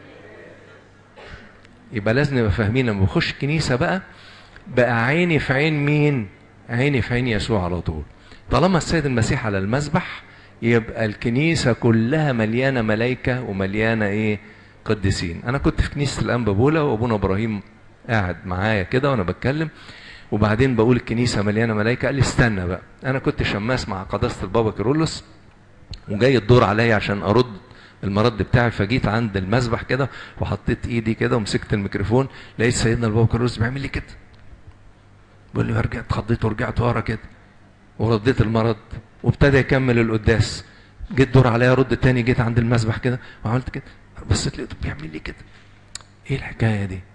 يبقى لازم نبقى فاهمين لما بخش كنيسه بقى بقى عيني في عين مين عيني في عين يسوع على طول طالما السيد المسيح على المذبح يبقى الكنيسة كلها مليانة ملايكة ومليانة ايه قديسين انا كنت في كنيسة الانبا بولا وابونا ابراهيم قاعد معايا كده وانا بتكلم وبعدين بقول الكنيسة مليانة ملايكة قال لي استنى بقى انا كنت شماس مع قداسة البابا كيرلس وجاي الدور عليا عشان ارد المرد بتاعي فجيت عند المذبح كده وحطيت ايدي كده ومسكت الميكروفون لقيت سيدنا البابا كيرلس بيعمل لي كده بيقول لي رجعت اتخضيت ورجعت ورا كده ورديت المرض وابتدى يكمل القداس جيت دور عليا رد تاني جيت عند المسبح كده وعملت كده بصيت لقيته بيعمل لي كده ايه الحكايه دي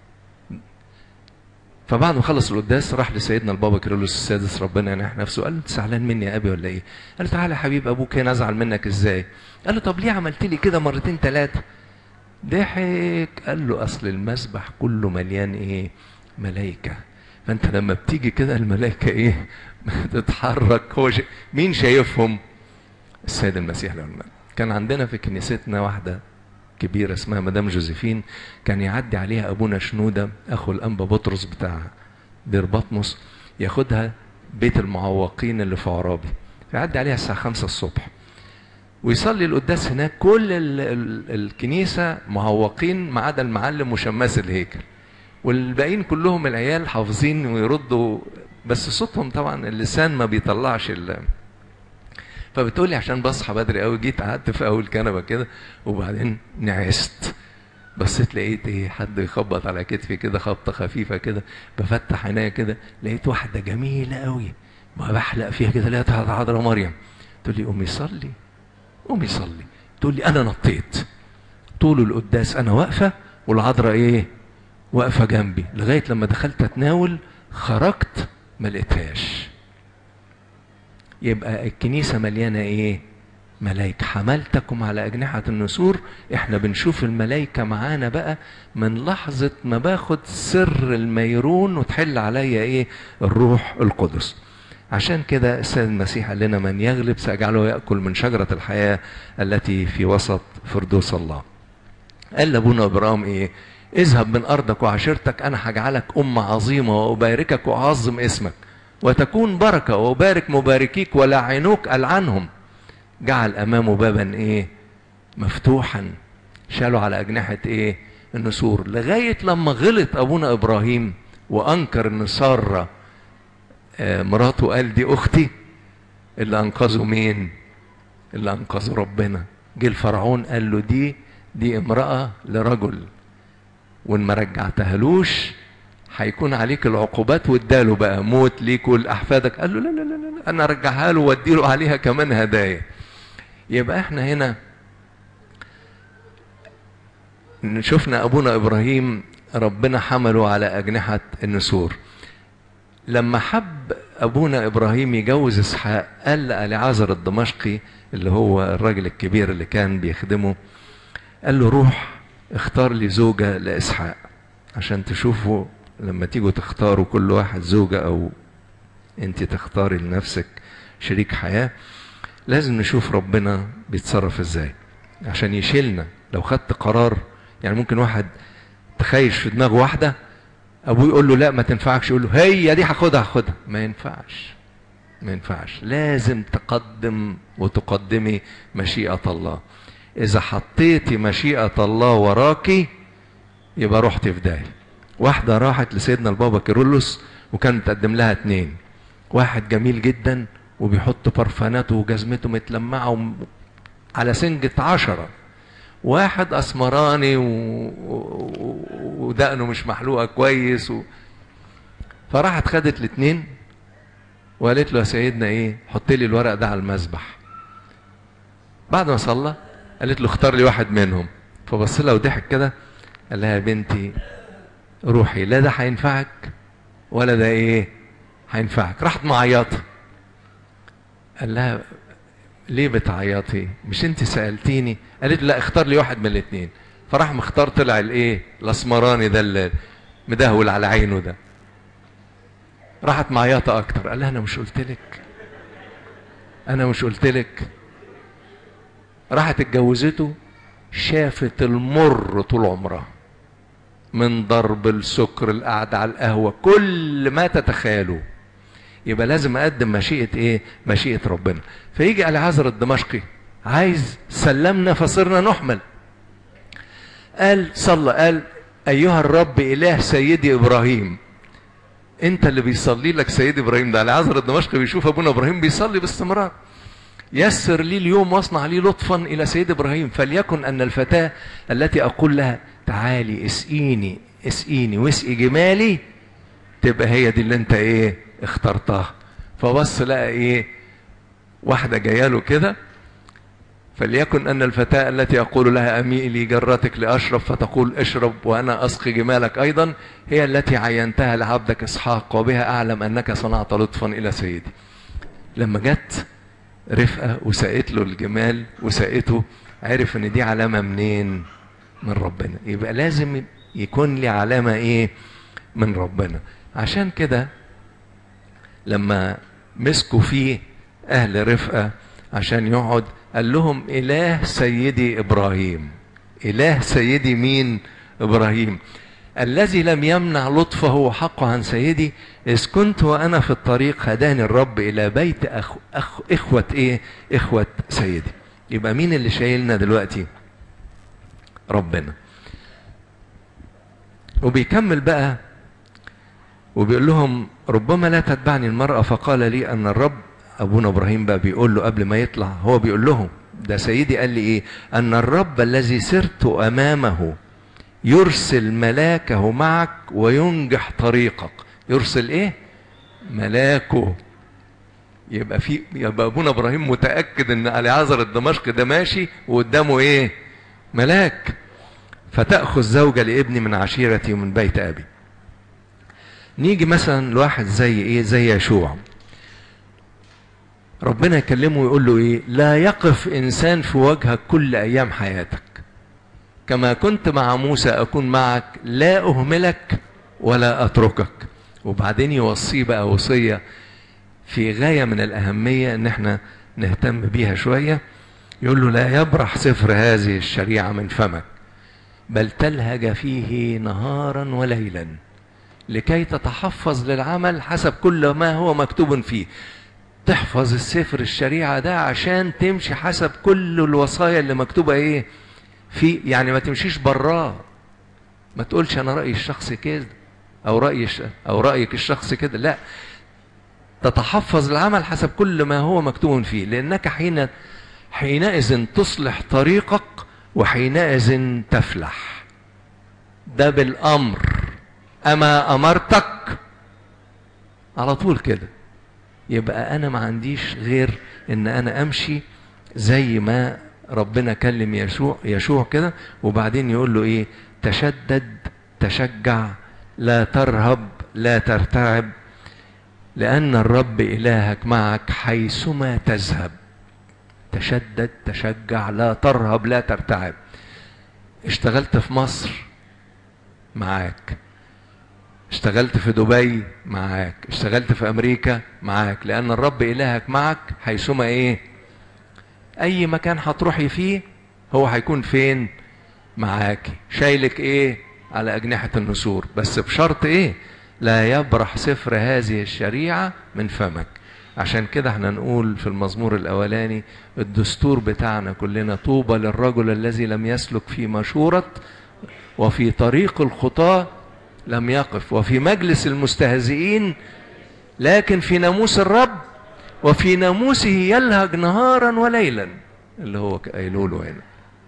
فبعد ما خلص القداس راح لسيدنا البابا كيرلس السادس ربنا ينح نفسه قال له انت زعلان مني يا ابي ولا ايه؟ قال له تعالى يا حبيب ابوك هنا ازعل منك ازاي؟ قال له طب ليه عملت لي كده مرتين ثلاثه؟ ضحك قال له اصل المسبح كله مليان ايه؟ ملائكه فانت لما بتيجي كده الملائكه ايه؟ تتحرك هو شي... مين شايفهم؟ السيد المسيح له المجد كان عندنا في كنيستنا واحده كبيره اسمها مدام جوزيفين كان يعدي عليها ابونا شنوده اخو الانبا بطرس بتاع دير بطمس ياخدها بيت المعوقين اللي في عرابي يعدي عليها الساعه 5 الصبح ويصلي القداس هناك كل ال ال الكنيسه معوقين ما عدا المعلم وشماس الهيكل والباقيين كلهم العيال حافظين ويردوا بس صوتهم طبعا اللسان ما بيطلعش ال فبتقولي عشان بصحى بدري قوي جيت قعدت في اول كنبه كده وبعدين نعست بصيت لقيت ايه حد يخبط على كتفي كده خبطه خفيفه كده بفتح عينيا كده لقيت واحده جميله قوي ما بحلق فيها كده لقيتها حضره مريم تقول لي قومي صلي قومي صلي تقول لي انا نطيت طول القداس انا واقفه والعذراء ايه واقفه جنبي لغايه لما دخلت اتناول خرجت ما لقيتهاش يبقى الكنيسه مليانه ايه ملائكة حملتكم على أجنحة النسور احنا بنشوف الملائكة معانا بقى من لحظة ما باخد سر الميرون وتحل عليا ايه الروح القدس عشان كده السيد المسيح قال لنا من يغلب سأجعله يأكل من شجرة الحياة التي في وسط فردوس الله قال لابونا ابراهيم ايه اذهب من ارضك وعشيرتك انا هجعلك امه عظيمه واباركك واعظم اسمك وتكون بركه وابارك مباركيك ولعنوك العنهم جعل امامه بابا ايه مفتوحا شالوا على اجنحه ايه النسور لغايه لما غلط ابونا ابراهيم وانكر ان ساره آه، مراته قال دي اختي اللي انقذه مين اللي انقذه ربنا جه الفرعون قال له دي دي امراه لرجل وان ما رجعتهالوش هيكون عليك العقوبات واداله بقى موت ليك ولاحفادك قال له لا لا لا لا انا ارجعها له واديله عليها كمان هدايا يبقى احنا هنا شفنا ابونا ابراهيم ربنا حمله على اجنحه النسور لما حب ابونا ابراهيم يجوز اسحاق قال لالعازر الدمشقي اللي هو الراجل الكبير اللي كان بيخدمه قال له روح اختار لي زوجه لاسحاق عشان تشوفوا لما تيجوا تختاروا كل واحد زوجه او انت تختاري لنفسك شريك حياه لازم نشوف ربنا بيتصرف ازاي عشان يشيلنا لو خدت قرار يعني ممكن واحد تخيش في دماغه واحده ابوه يقول له لا ما تنفعكش يقول له هي دي هاخدها هاخدها ما ينفعش ما ينفعش لازم تقدم وتقدمي مشيئة الله إذا حطيتي مشيئة الله وراكي يبقى رحت في داهية واحدة راحت لسيدنا البابا كيرلس وكان متقدم لها اتنين واحد جميل جدا وبيحط برفاناته وجزمته متلمعة وم- على سنجة عشرة واحد اسمراني و... و... ودقنه مش محلوقه كويس و... فراحت خدت الاتنين وقالت له يا سيدنا ايه حط لي الورق ده على المذبح بعد ما صلى قالت له اختار لي واحد منهم فبص لها وضحك كده قال لها يا بنتي روحي لا ده هينفعك ولا ده ايه هينفعك راحت معيطه قال لها ليه بتعيطي مش انت سالتيني قالت له لا اختار لي واحد من الاثنين فراح مختار طلع الايه الاسمراني ده اللي مدهول على عينه ده راحت معيطه اكتر قال لها انا مش قلت لك انا مش قلت لك راحت اتجوزته شافت المر طول عمرها من ضرب السكر القعده على القهوه كل ما تتخيلوه يبقى لازم اقدم مشيئه ايه مشيئه ربنا فيجي العازر الدمشقي عايز سلمنا فصرنا نحمل قال صلى قال ايها الرب اله سيدي ابراهيم انت اللي بيصلي لك سيدي ابراهيم ده العازر الدمشقي بيشوف ابونا ابراهيم بيصلي باستمرار يسر لي اليوم واصنع لي لطفا الى سيد ابراهيم فليكن ان الفتاه التي اقول لها تعالي اسقيني اسقيني واسقي جمالي تبقى هي دي اللي انت ايه اخترتها فبص لقى ايه واحده جايه له كده فليكن ان الفتاه التي اقول لها اميلي جرتك لاشرب فتقول اشرب وانا اسقي جمالك ايضا هي التي عينتها لعبدك اسحاق وبها اعلم انك صنعت لطفا الى سيدي لما جت رفقه وسقت له الجمال وسقته عرف ان دي علامه منين من ربنا يبقى لازم يكون لي علامه ايه من ربنا عشان كده لما مسكوا فيه اهل رفقه عشان يقعد قال لهم اله سيدي ابراهيم اله سيدي مين ابراهيم الذي لم يمنع لطفه وحقه عن سيدي اذ كنت وانا في الطريق هداني الرب الى بيت أخ... أخ... اخوه ايه اخوه سيدي يبقى مين اللي شايلنا دلوقتي ربنا وبيكمل بقى وبيقول لهم ربما لا تتبعني المرأة فقال لي أن الرب أبونا إبراهيم بقى بيقول له قبل ما يطلع هو بيقول لهم ده سيدي قال لي إيه أن الرب الذي سرت أمامه يرسل ملاكه معك وينجح طريقك يرسل إيه ملاكه يبقى في يبقى ابونا ابراهيم متاكد ان اليعازر الدمشقي ده ماشي وقدامه ايه ملاك فتأخذ زوجة لابني من عشيرتي ومن بيت أبي نيجي مثلا لواحد زي ايه زي يشوع ربنا يكلمه ويقول له ايه لا يقف انسان في وجهك كل ايام حياتك كما كنت مع موسى اكون معك لا اهملك ولا اتركك وبعدين يوصيه بقى وصيه في غايه من الاهميه ان احنا نهتم بيها شويه يقول له لا يبرح سفر هذه الشريعه من فمك بل تلهج فيه نهارا وليلا لكي تتحفظ للعمل حسب كل ما هو مكتوب فيه تحفظ السفر الشريعة ده عشان تمشي حسب كل الوصايا اللي مكتوبة ايه في يعني ما تمشيش براه ما تقولش انا رأيي الشخصي كده او رأيي او رأيك الشخصي كده لا تتحفظ العمل حسب كل ما هو مكتوب فيه لانك حين حينئذ تصلح طريقك وحينئذ تفلح ده بالامر اما امرتك على طول كده يبقى انا ما عنديش غير ان انا امشي زي ما ربنا كلم يشوع يشوع كده وبعدين يقول له ايه تشدد تشجع لا ترهب لا ترتعب لان الرب الهك معك حيثما تذهب تشدد تشجع لا ترهب لا ترتعب اشتغلت في مصر معاك اشتغلت في دبي معاك اشتغلت في امريكا معاك لان الرب الهك معك حيثما ايه اي مكان هتروحي فيه هو هيكون فين معاك شايلك ايه على اجنحة النسور بس بشرط ايه لا يبرح سفر هذه الشريعة من فمك عشان كده احنا نقول في المزمور الاولاني الدستور بتاعنا كلنا طوبى للرجل الذي لم يسلك في مشورة وفي طريق الخطاه لم يقف وفي مجلس المستهزئين لكن في ناموس الرب وفي ناموسه يلهج نهارا وليلا اللي هو قايله له هنا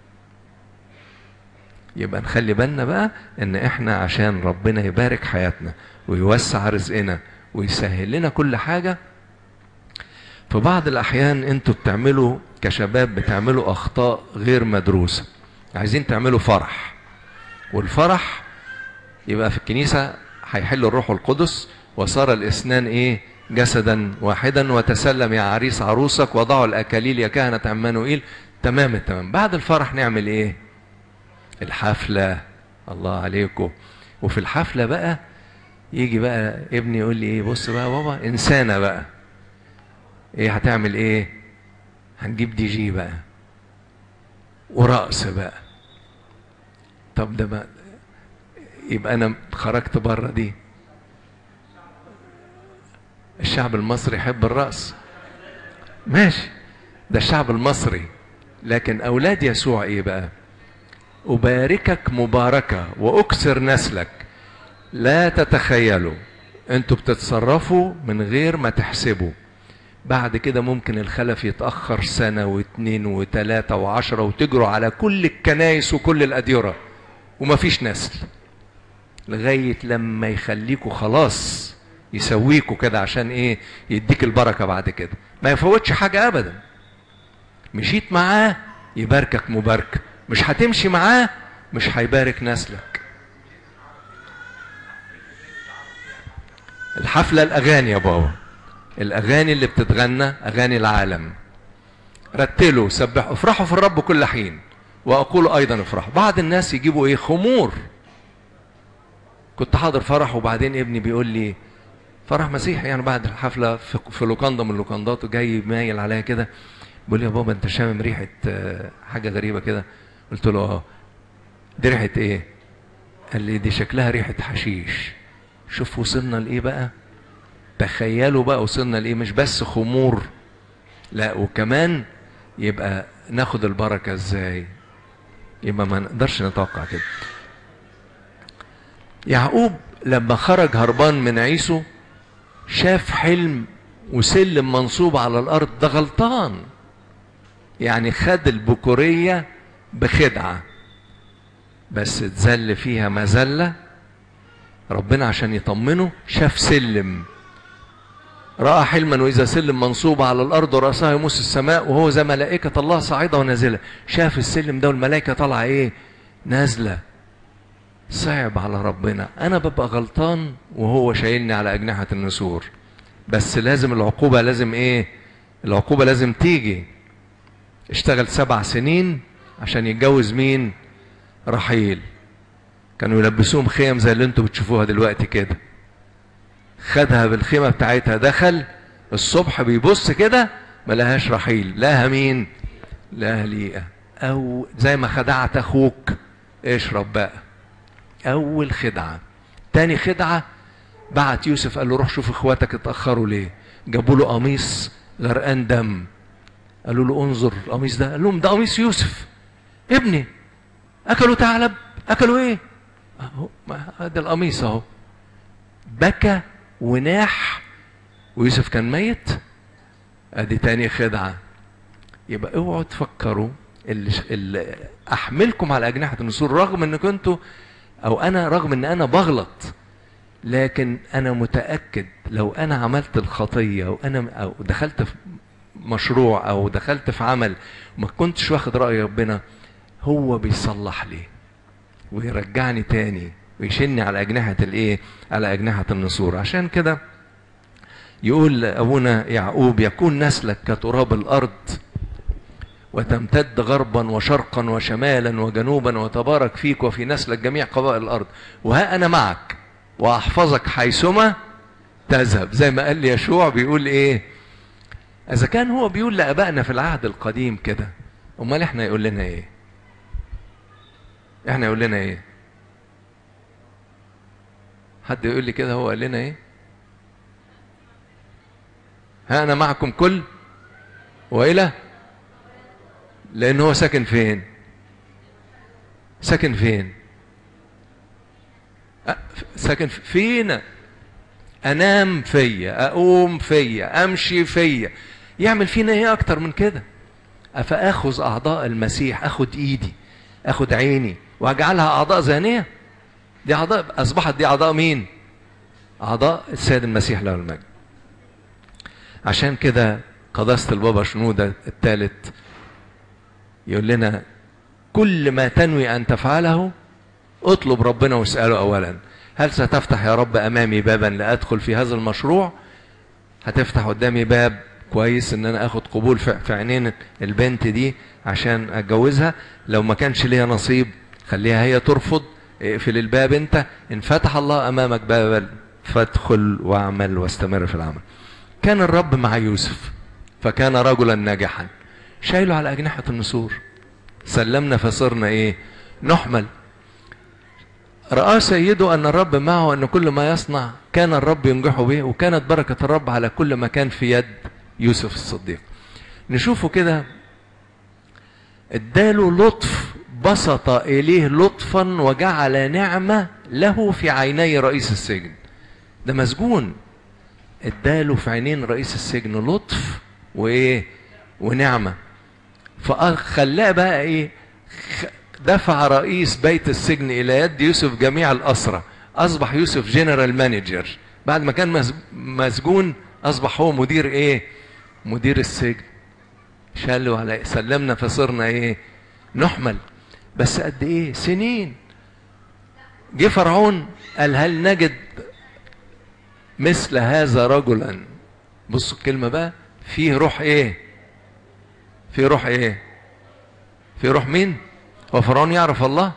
يبقى نخلي بالنا بقى ان احنا عشان ربنا يبارك حياتنا ويوسع رزقنا ويسهل لنا كل حاجة في بعض الاحيان انتوا بتعملوا كشباب بتعملوا اخطاء غير مدروسة عايزين تعملوا فرح والفرح يبقى في الكنيسة هيحل الروح القدس وصار الاثنان ايه جسدا واحدا وتسلم يا عريس عروسك وضعوا الاكاليل يا كهنة عمانوئيل تمام التمام بعد الفرح نعمل ايه الحفلة الله عليكم وفي الحفلة بقى يجي بقى ابني يقول لي ايه بص بقى بابا انسانة بقى ايه هتعمل ايه هنجيب دي جي بقى ورقص بقى طب ده بقى يبقى انا خرجت بره دي الشعب المصري يحب الرقص ماشي ده الشعب المصري لكن اولاد يسوع ايه بقى اباركك مباركه واكثر نسلك لا تتخيلوا انتوا بتتصرفوا من غير ما تحسبوا بعد كده ممكن الخلف يتأخر سنة واثنين وثلاثة وعشرة وتجروا على كل الكنايس وكل الأديرة ومفيش نسل لغاية لما يخليكوا خلاص يسويكوا كده عشان ايه يديك البركة بعد كده ما يفوتش حاجة ابدا مشيت معاه يباركك مباركة مش هتمشي معاه مش هيبارك نسلك الحفلة الأغاني يا بابا الأغاني اللي بتتغنى أغاني العالم رتلوا سبحوا افرحوا في الرب كل حين وأقول أيضا افرحوا بعض الناس يجيبوا إيه خمور كنت حاضر فرح وبعدين ابني بيقول لي فرح مسيحي يعني بعد الحفله في, في لوكاندا من لوكاندات وجاي مايل عليا كده بيقول لي يا بابا انت شامم ريحه حاجه غريبه كده قلت له اه دي ريحه ايه قال لي دي شكلها ريحه حشيش شوف وصلنا لايه بقى تخيلوا بقى وصلنا لايه مش بس خمور لا وكمان يبقى ناخد البركه ازاي يبقى ما نقدرش نتوقع كده يعقوب لما خرج هربان من عيسو شاف حلم وسلم منصوب على الارض ده غلطان يعني خد البكورية بخدعة بس اتذل فيها مذلة ربنا عشان يطمنه شاف سلم رأى حلما وإذا سلم منصوب على الأرض ورأسها يمس السماء وهو زي ملائكة الله صاعدة ونازلة شاف السلم ده والملائكة طالعة إيه نازلة صعب على ربنا انا ببقى غلطان وهو شايلني على اجنحة النسور بس لازم العقوبة لازم ايه العقوبة لازم تيجي اشتغل سبع سنين عشان يتجوز مين رحيل كانوا يلبسوهم خيم زي اللي انتوا بتشوفوها دلوقتي كده خدها بالخيمة بتاعتها دخل الصبح بيبص كده ما لهاش رحيل لها مين لها ليئة او زي ما خدعت اخوك اشرب بقى اول خدعة تاني خدعة بعت يوسف قال له روح شوف اخواتك اتأخروا ليه جابوا له قميص غرقان دم قالوا له انظر القميص ده قال لهم ده قميص يوسف ابني اكلوا ثعلب اكلوا ايه اهو ده القميص اهو بكى وناح ويوسف كان ميت ادي تاني خدعه يبقى اوعوا تفكروا اللي, اللي احملكم على اجنحه النسور رغم ان كنتوا او انا رغم ان انا بغلط لكن انا متاكد لو انا عملت الخطيه وانا او دخلت في مشروع او دخلت في عمل وما كنتش واخد راي ربنا هو بيصلح لي ويرجعني تاني ويشني على اجنحه الايه على اجنحه النسور عشان كده يقول ابونا يعقوب يكون نسلك كتراب الارض وتمتد غربا وشرقا وشمالا وجنوبا وتبارك فيك وفي نسلك جميع قبائل الارض وها انا معك واحفظك حيثما تذهب زي ما قال لي يشوع بيقول ايه اذا كان هو بيقول لابائنا في العهد القديم كده امال احنا يقول لنا ايه احنا يقول لنا ايه حد يقول لي كده هو قال لنا ايه ها انا معكم كل والى لان هو ساكن فين ساكن فين أه ساكن فينا انام فيا اقوم فيا امشي فيا يعمل فينا ايه اكتر من كده افاخذ اعضاء المسيح اخد ايدي اخد عيني واجعلها اعضاء زانيه دي اعضاء اصبحت دي اعضاء مين اعضاء السيد المسيح له المجد عشان كده قداسه البابا شنوده الثالث يقول لنا كل ما تنوي ان تفعله اطلب ربنا واساله اولا هل ستفتح يا رب امامي بابا لادخل في هذا المشروع هتفتح قدامي باب كويس ان انا اخد قبول في عينين البنت دي عشان اتجوزها لو ما كانش ليها نصيب خليها هي ترفض اقفل الباب انت ان فتح الله امامك بابا فادخل واعمل واستمر في العمل كان الرب مع يوسف فكان رجلا ناجحا شايله على اجنحه النسور سلمنا فصرنا ايه نحمل رأى سيده أن الرب معه أن كل ما يصنع كان الرب ينجحه به وكانت بركة الرب على كل ما كان في يد يوسف الصديق نشوفه كده اداله لطف بسط إليه لطفا وجعل نعمة له في عيني رئيس السجن ده مسجون اداله في عينين رئيس السجن لطف وايه ونعمة فخلاه بقى ايه دفع رئيس بيت السجن الى يد يوسف جميع الاسرى اصبح يوسف جنرال مانجر بعد ما كان مسجون اصبح هو مدير ايه مدير السجن شالوا على سلمنا فصرنا ايه نحمل بس قد ايه سنين جه فرعون قال هل نجد مثل هذا رجلا بصوا الكلمه بقى فيه روح ايه فيه روح ايه فيه روح مين هو فرعون يعرف الله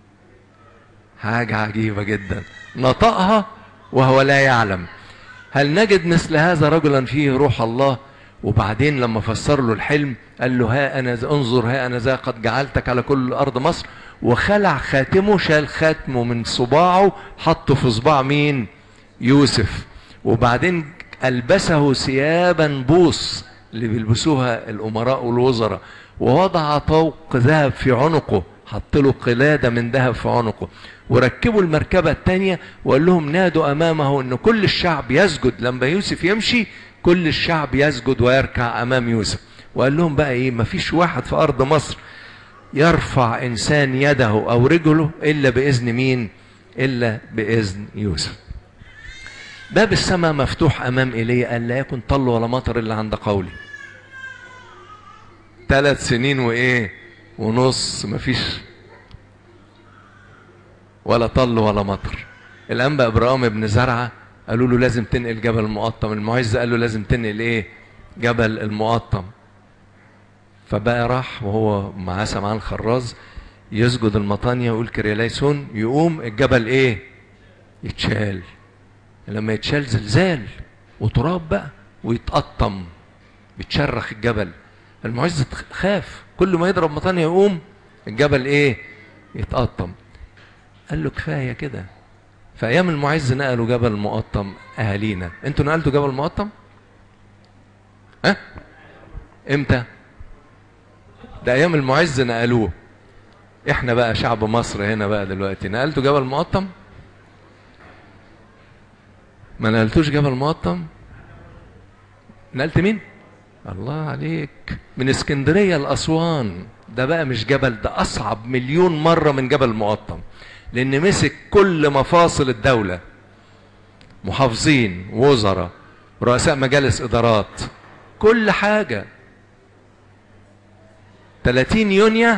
حاجة عجيبة جدا نطقها وهو لا يعلم هل نجد مثل هذا رجلا فيه روح الله وبعدين لما فسر له الحلم قال له ها انا انظر ها انا ذا قد جعلتك على كل ارض مصر وخلع خاتمه شال خاتمه من صباعه حطه في صباع مين يوسف وبعدين البسه ثيابا بوص اللي بيلبسوها الامراء والوزراء ووضع طوق ذهب في عنقه حط له قلادة من ذهب في عنقه وركبوا المركبة الثانية وقال لهم نادوا أمامه أن كل الشعب يسجد لما يوسف يمشي كل الشعب يسجد ويركع أمام يوسف وقال لهم بقى إيه مفيش واحد في أرض مصر يرفع إنسان يده أو رجله إلا بإذن مين إلا بإذن يوسف باب السماء مفتوح أمام إيليا قال لا يكن طل ولا مطر إلا عند قولي ثلاث سنين وايه ونص مفيش ولا طل ولا مطر الانبا ابراهيم ابن زرعه قالوا له لازم تنقل جبل المقطم المعز قال له لازم تنقل ايه جبل المقطم فبقى راح وهو معاه سمعان خراز يسجد المطانية ويقول كريليسون يقوم الجبل ايه يتشال لما يتشال زلزال وتراب بقى ويتقطم بتشرخ الجبل المعز خاف كل ما يضرب مطانية يقوم الجبل ايه يتقطم قال له كفايه كده في ايام المعز نقلوا جبل مقطم اهالينا انتوا نقلتوا جبل مقطم ها امتى ده ايام المعز نقلوه احنا بقى شعب مصر هنا بقى دلوقتي نقلتوا جبل مقطم ما نقلتوش جبل مقطم نقلت مين الله عليك من اسكندرية لأسوان ده بقى مش جبل ده أصعب مليون مرة من جبل مقطم لأن مسك كل مفاصل الدولة محافظين وزراء رؤساء مجالس إدارات كل حاجة 30 يونيو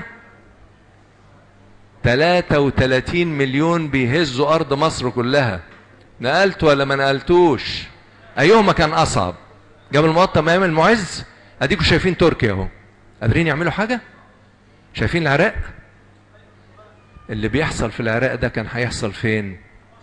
33 مليون بيهزوا أرض مصر كلها نقلت ولا ما نقلتوش أيهما كان أصعب جبل مقطم أيام المعز أديكم شايفين تركيا أهو قادرين يعملوا حاجة شايفين العراق اللي بيحصل في العراق ده كان هيحصل فين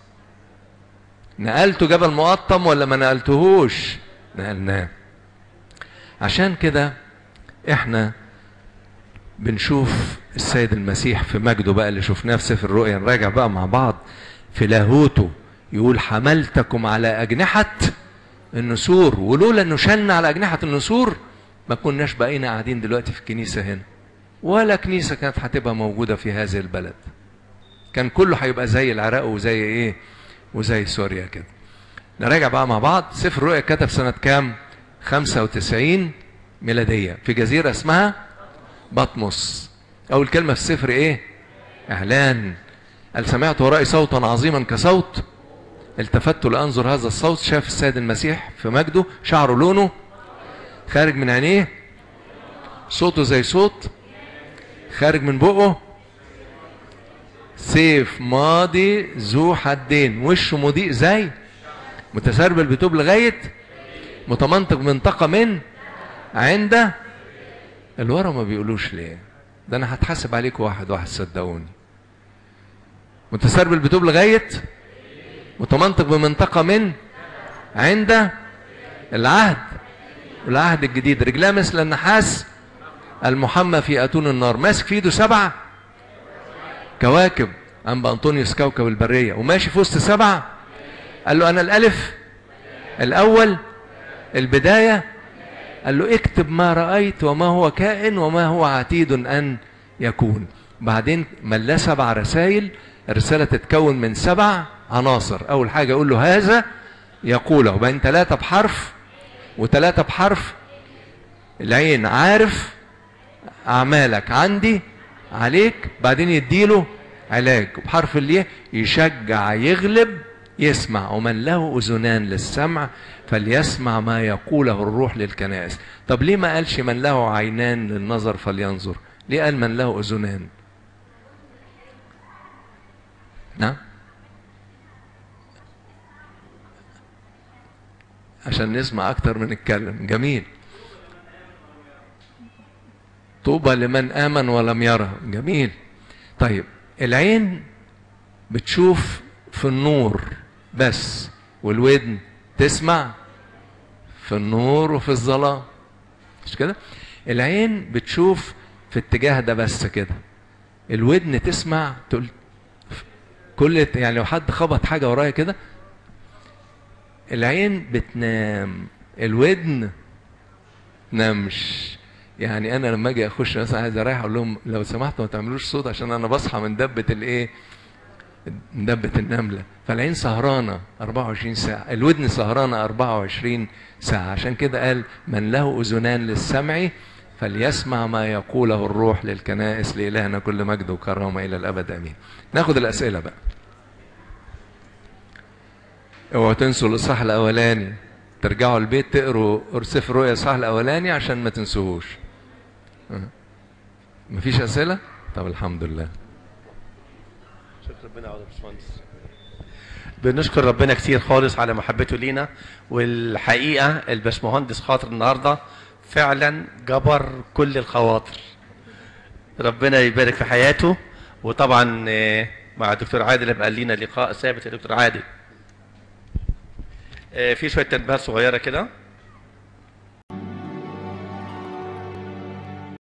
نقلته جبل مقطم ولا ما نقلتهوش نقلناه عشان كده احنا بنشوف السيد المسيح في مجده بقى اللي شفناه في سفر الرؤيا نراجع بقى مع بعض في لاهوته يقول حملتكم على أجنحة النسور ولولا انه شلنا على أجنحة النسور ما كناش بقينا قاعدين دلوقتي في الكنيسة هنا ولا كنيسة كانت هتبقى موجودة في هذه البلد كان كله هيبقى زي العراق وزي ايه وزي سوريا كده نراجع بقى مع بعض سفر الرؤيا كتب سنة كام 95 ميلادية في جزيرة اسمها بطمس أول كلمة في السفر إيه؟ إعلان قال سمعت ورائي صوتا عظيما كصوت التفت لأنظر هذا الصوت شاف السيد المسيح في مجده شعره لونه خارج من عينيه صوته زي صوت خارج من بقه سيف ماضي ذو حدين وشه مضيء زي متسربل بتوب لغاية متمنطق منطقة من عند الورا ما بيقولوش ليه ده انا هتحاسب عليكم واحد واحد صدقوني متسربل بتوب لغاية متمنطق بمنطقة من عند العهد والعهد الجديد رجلاه مثل النحاس المحمى في اتون النار ماسك في ايده سبع كواكب انبا انطونيوس كوكب البريه وماشي في وسط سبع قال له انا الالف الاول البدايه قال له اكتب ما رايت وما هو كائن وما هو عتيد ان يكون بعدين ملاه سبع رسائل الرساله تتكون من سبع عناصر اول حاجه يقول له هذا يقوله وبعدين ثلاثه بحرف وثلاثه بحرف العين عارف اعمالك عندي عليك بعدين يديله علاج بحرف الياء يشجع يغلب يسمع ومن له اذنان للسمع فليسمع ما يقوله الروح للكنائس طب ليه ما قالش من له عينان للنظر فلينظر ليه قال من له اذنان نعم عشان نسمع اكتر من نتكلم جميل طوبى لمن امن ولم يره جميل طيب العين بتشوف في النور بس والودن تسمع في النور وفي الظلام مش كده العين بتشوف في اتجاه ده بس كده الودن تسمع تقول كل يعني لو حد خبط حاجه ورايا كده العين بتنام الودن نمش يعني انا لما اجي اخش مثلا عايز اريح اقول لهم لو سمحتوا ما تعملوش صوت عشان انا بصحى من دبه الايه من دبه النمله فالعين سهرانه 24 ساعه الودن سهرانه 24 ساعه عشان كده قال من له اذنان للسمع فليسمع ما يقوله الروح للكنائس لإلهنا كل مجد وكرامة إلى الأبد آمين ناخد الأسئلة بقى اوعوا تنسوا الإصحاح الأولاني ترجعوا البيت تقروا سفر رؤيا الإصحاح الأولاني عشان ما تنسوهوش مفيش أسئلة؟ طب الحمد لله شكرا ربنا يا باشمهندس بنشكر ربنا كتير خالص على محبته لينا والحقيقه الباشمهندس خاطر النهارده فعلا جبر كل الخواطر ربنا يبارك في حياته وطبعا آه، مع الدكتور عادل يبقى لينا لقاء ثابت يا دكتور عادل آه، في شويه تنبيهات صغيره كده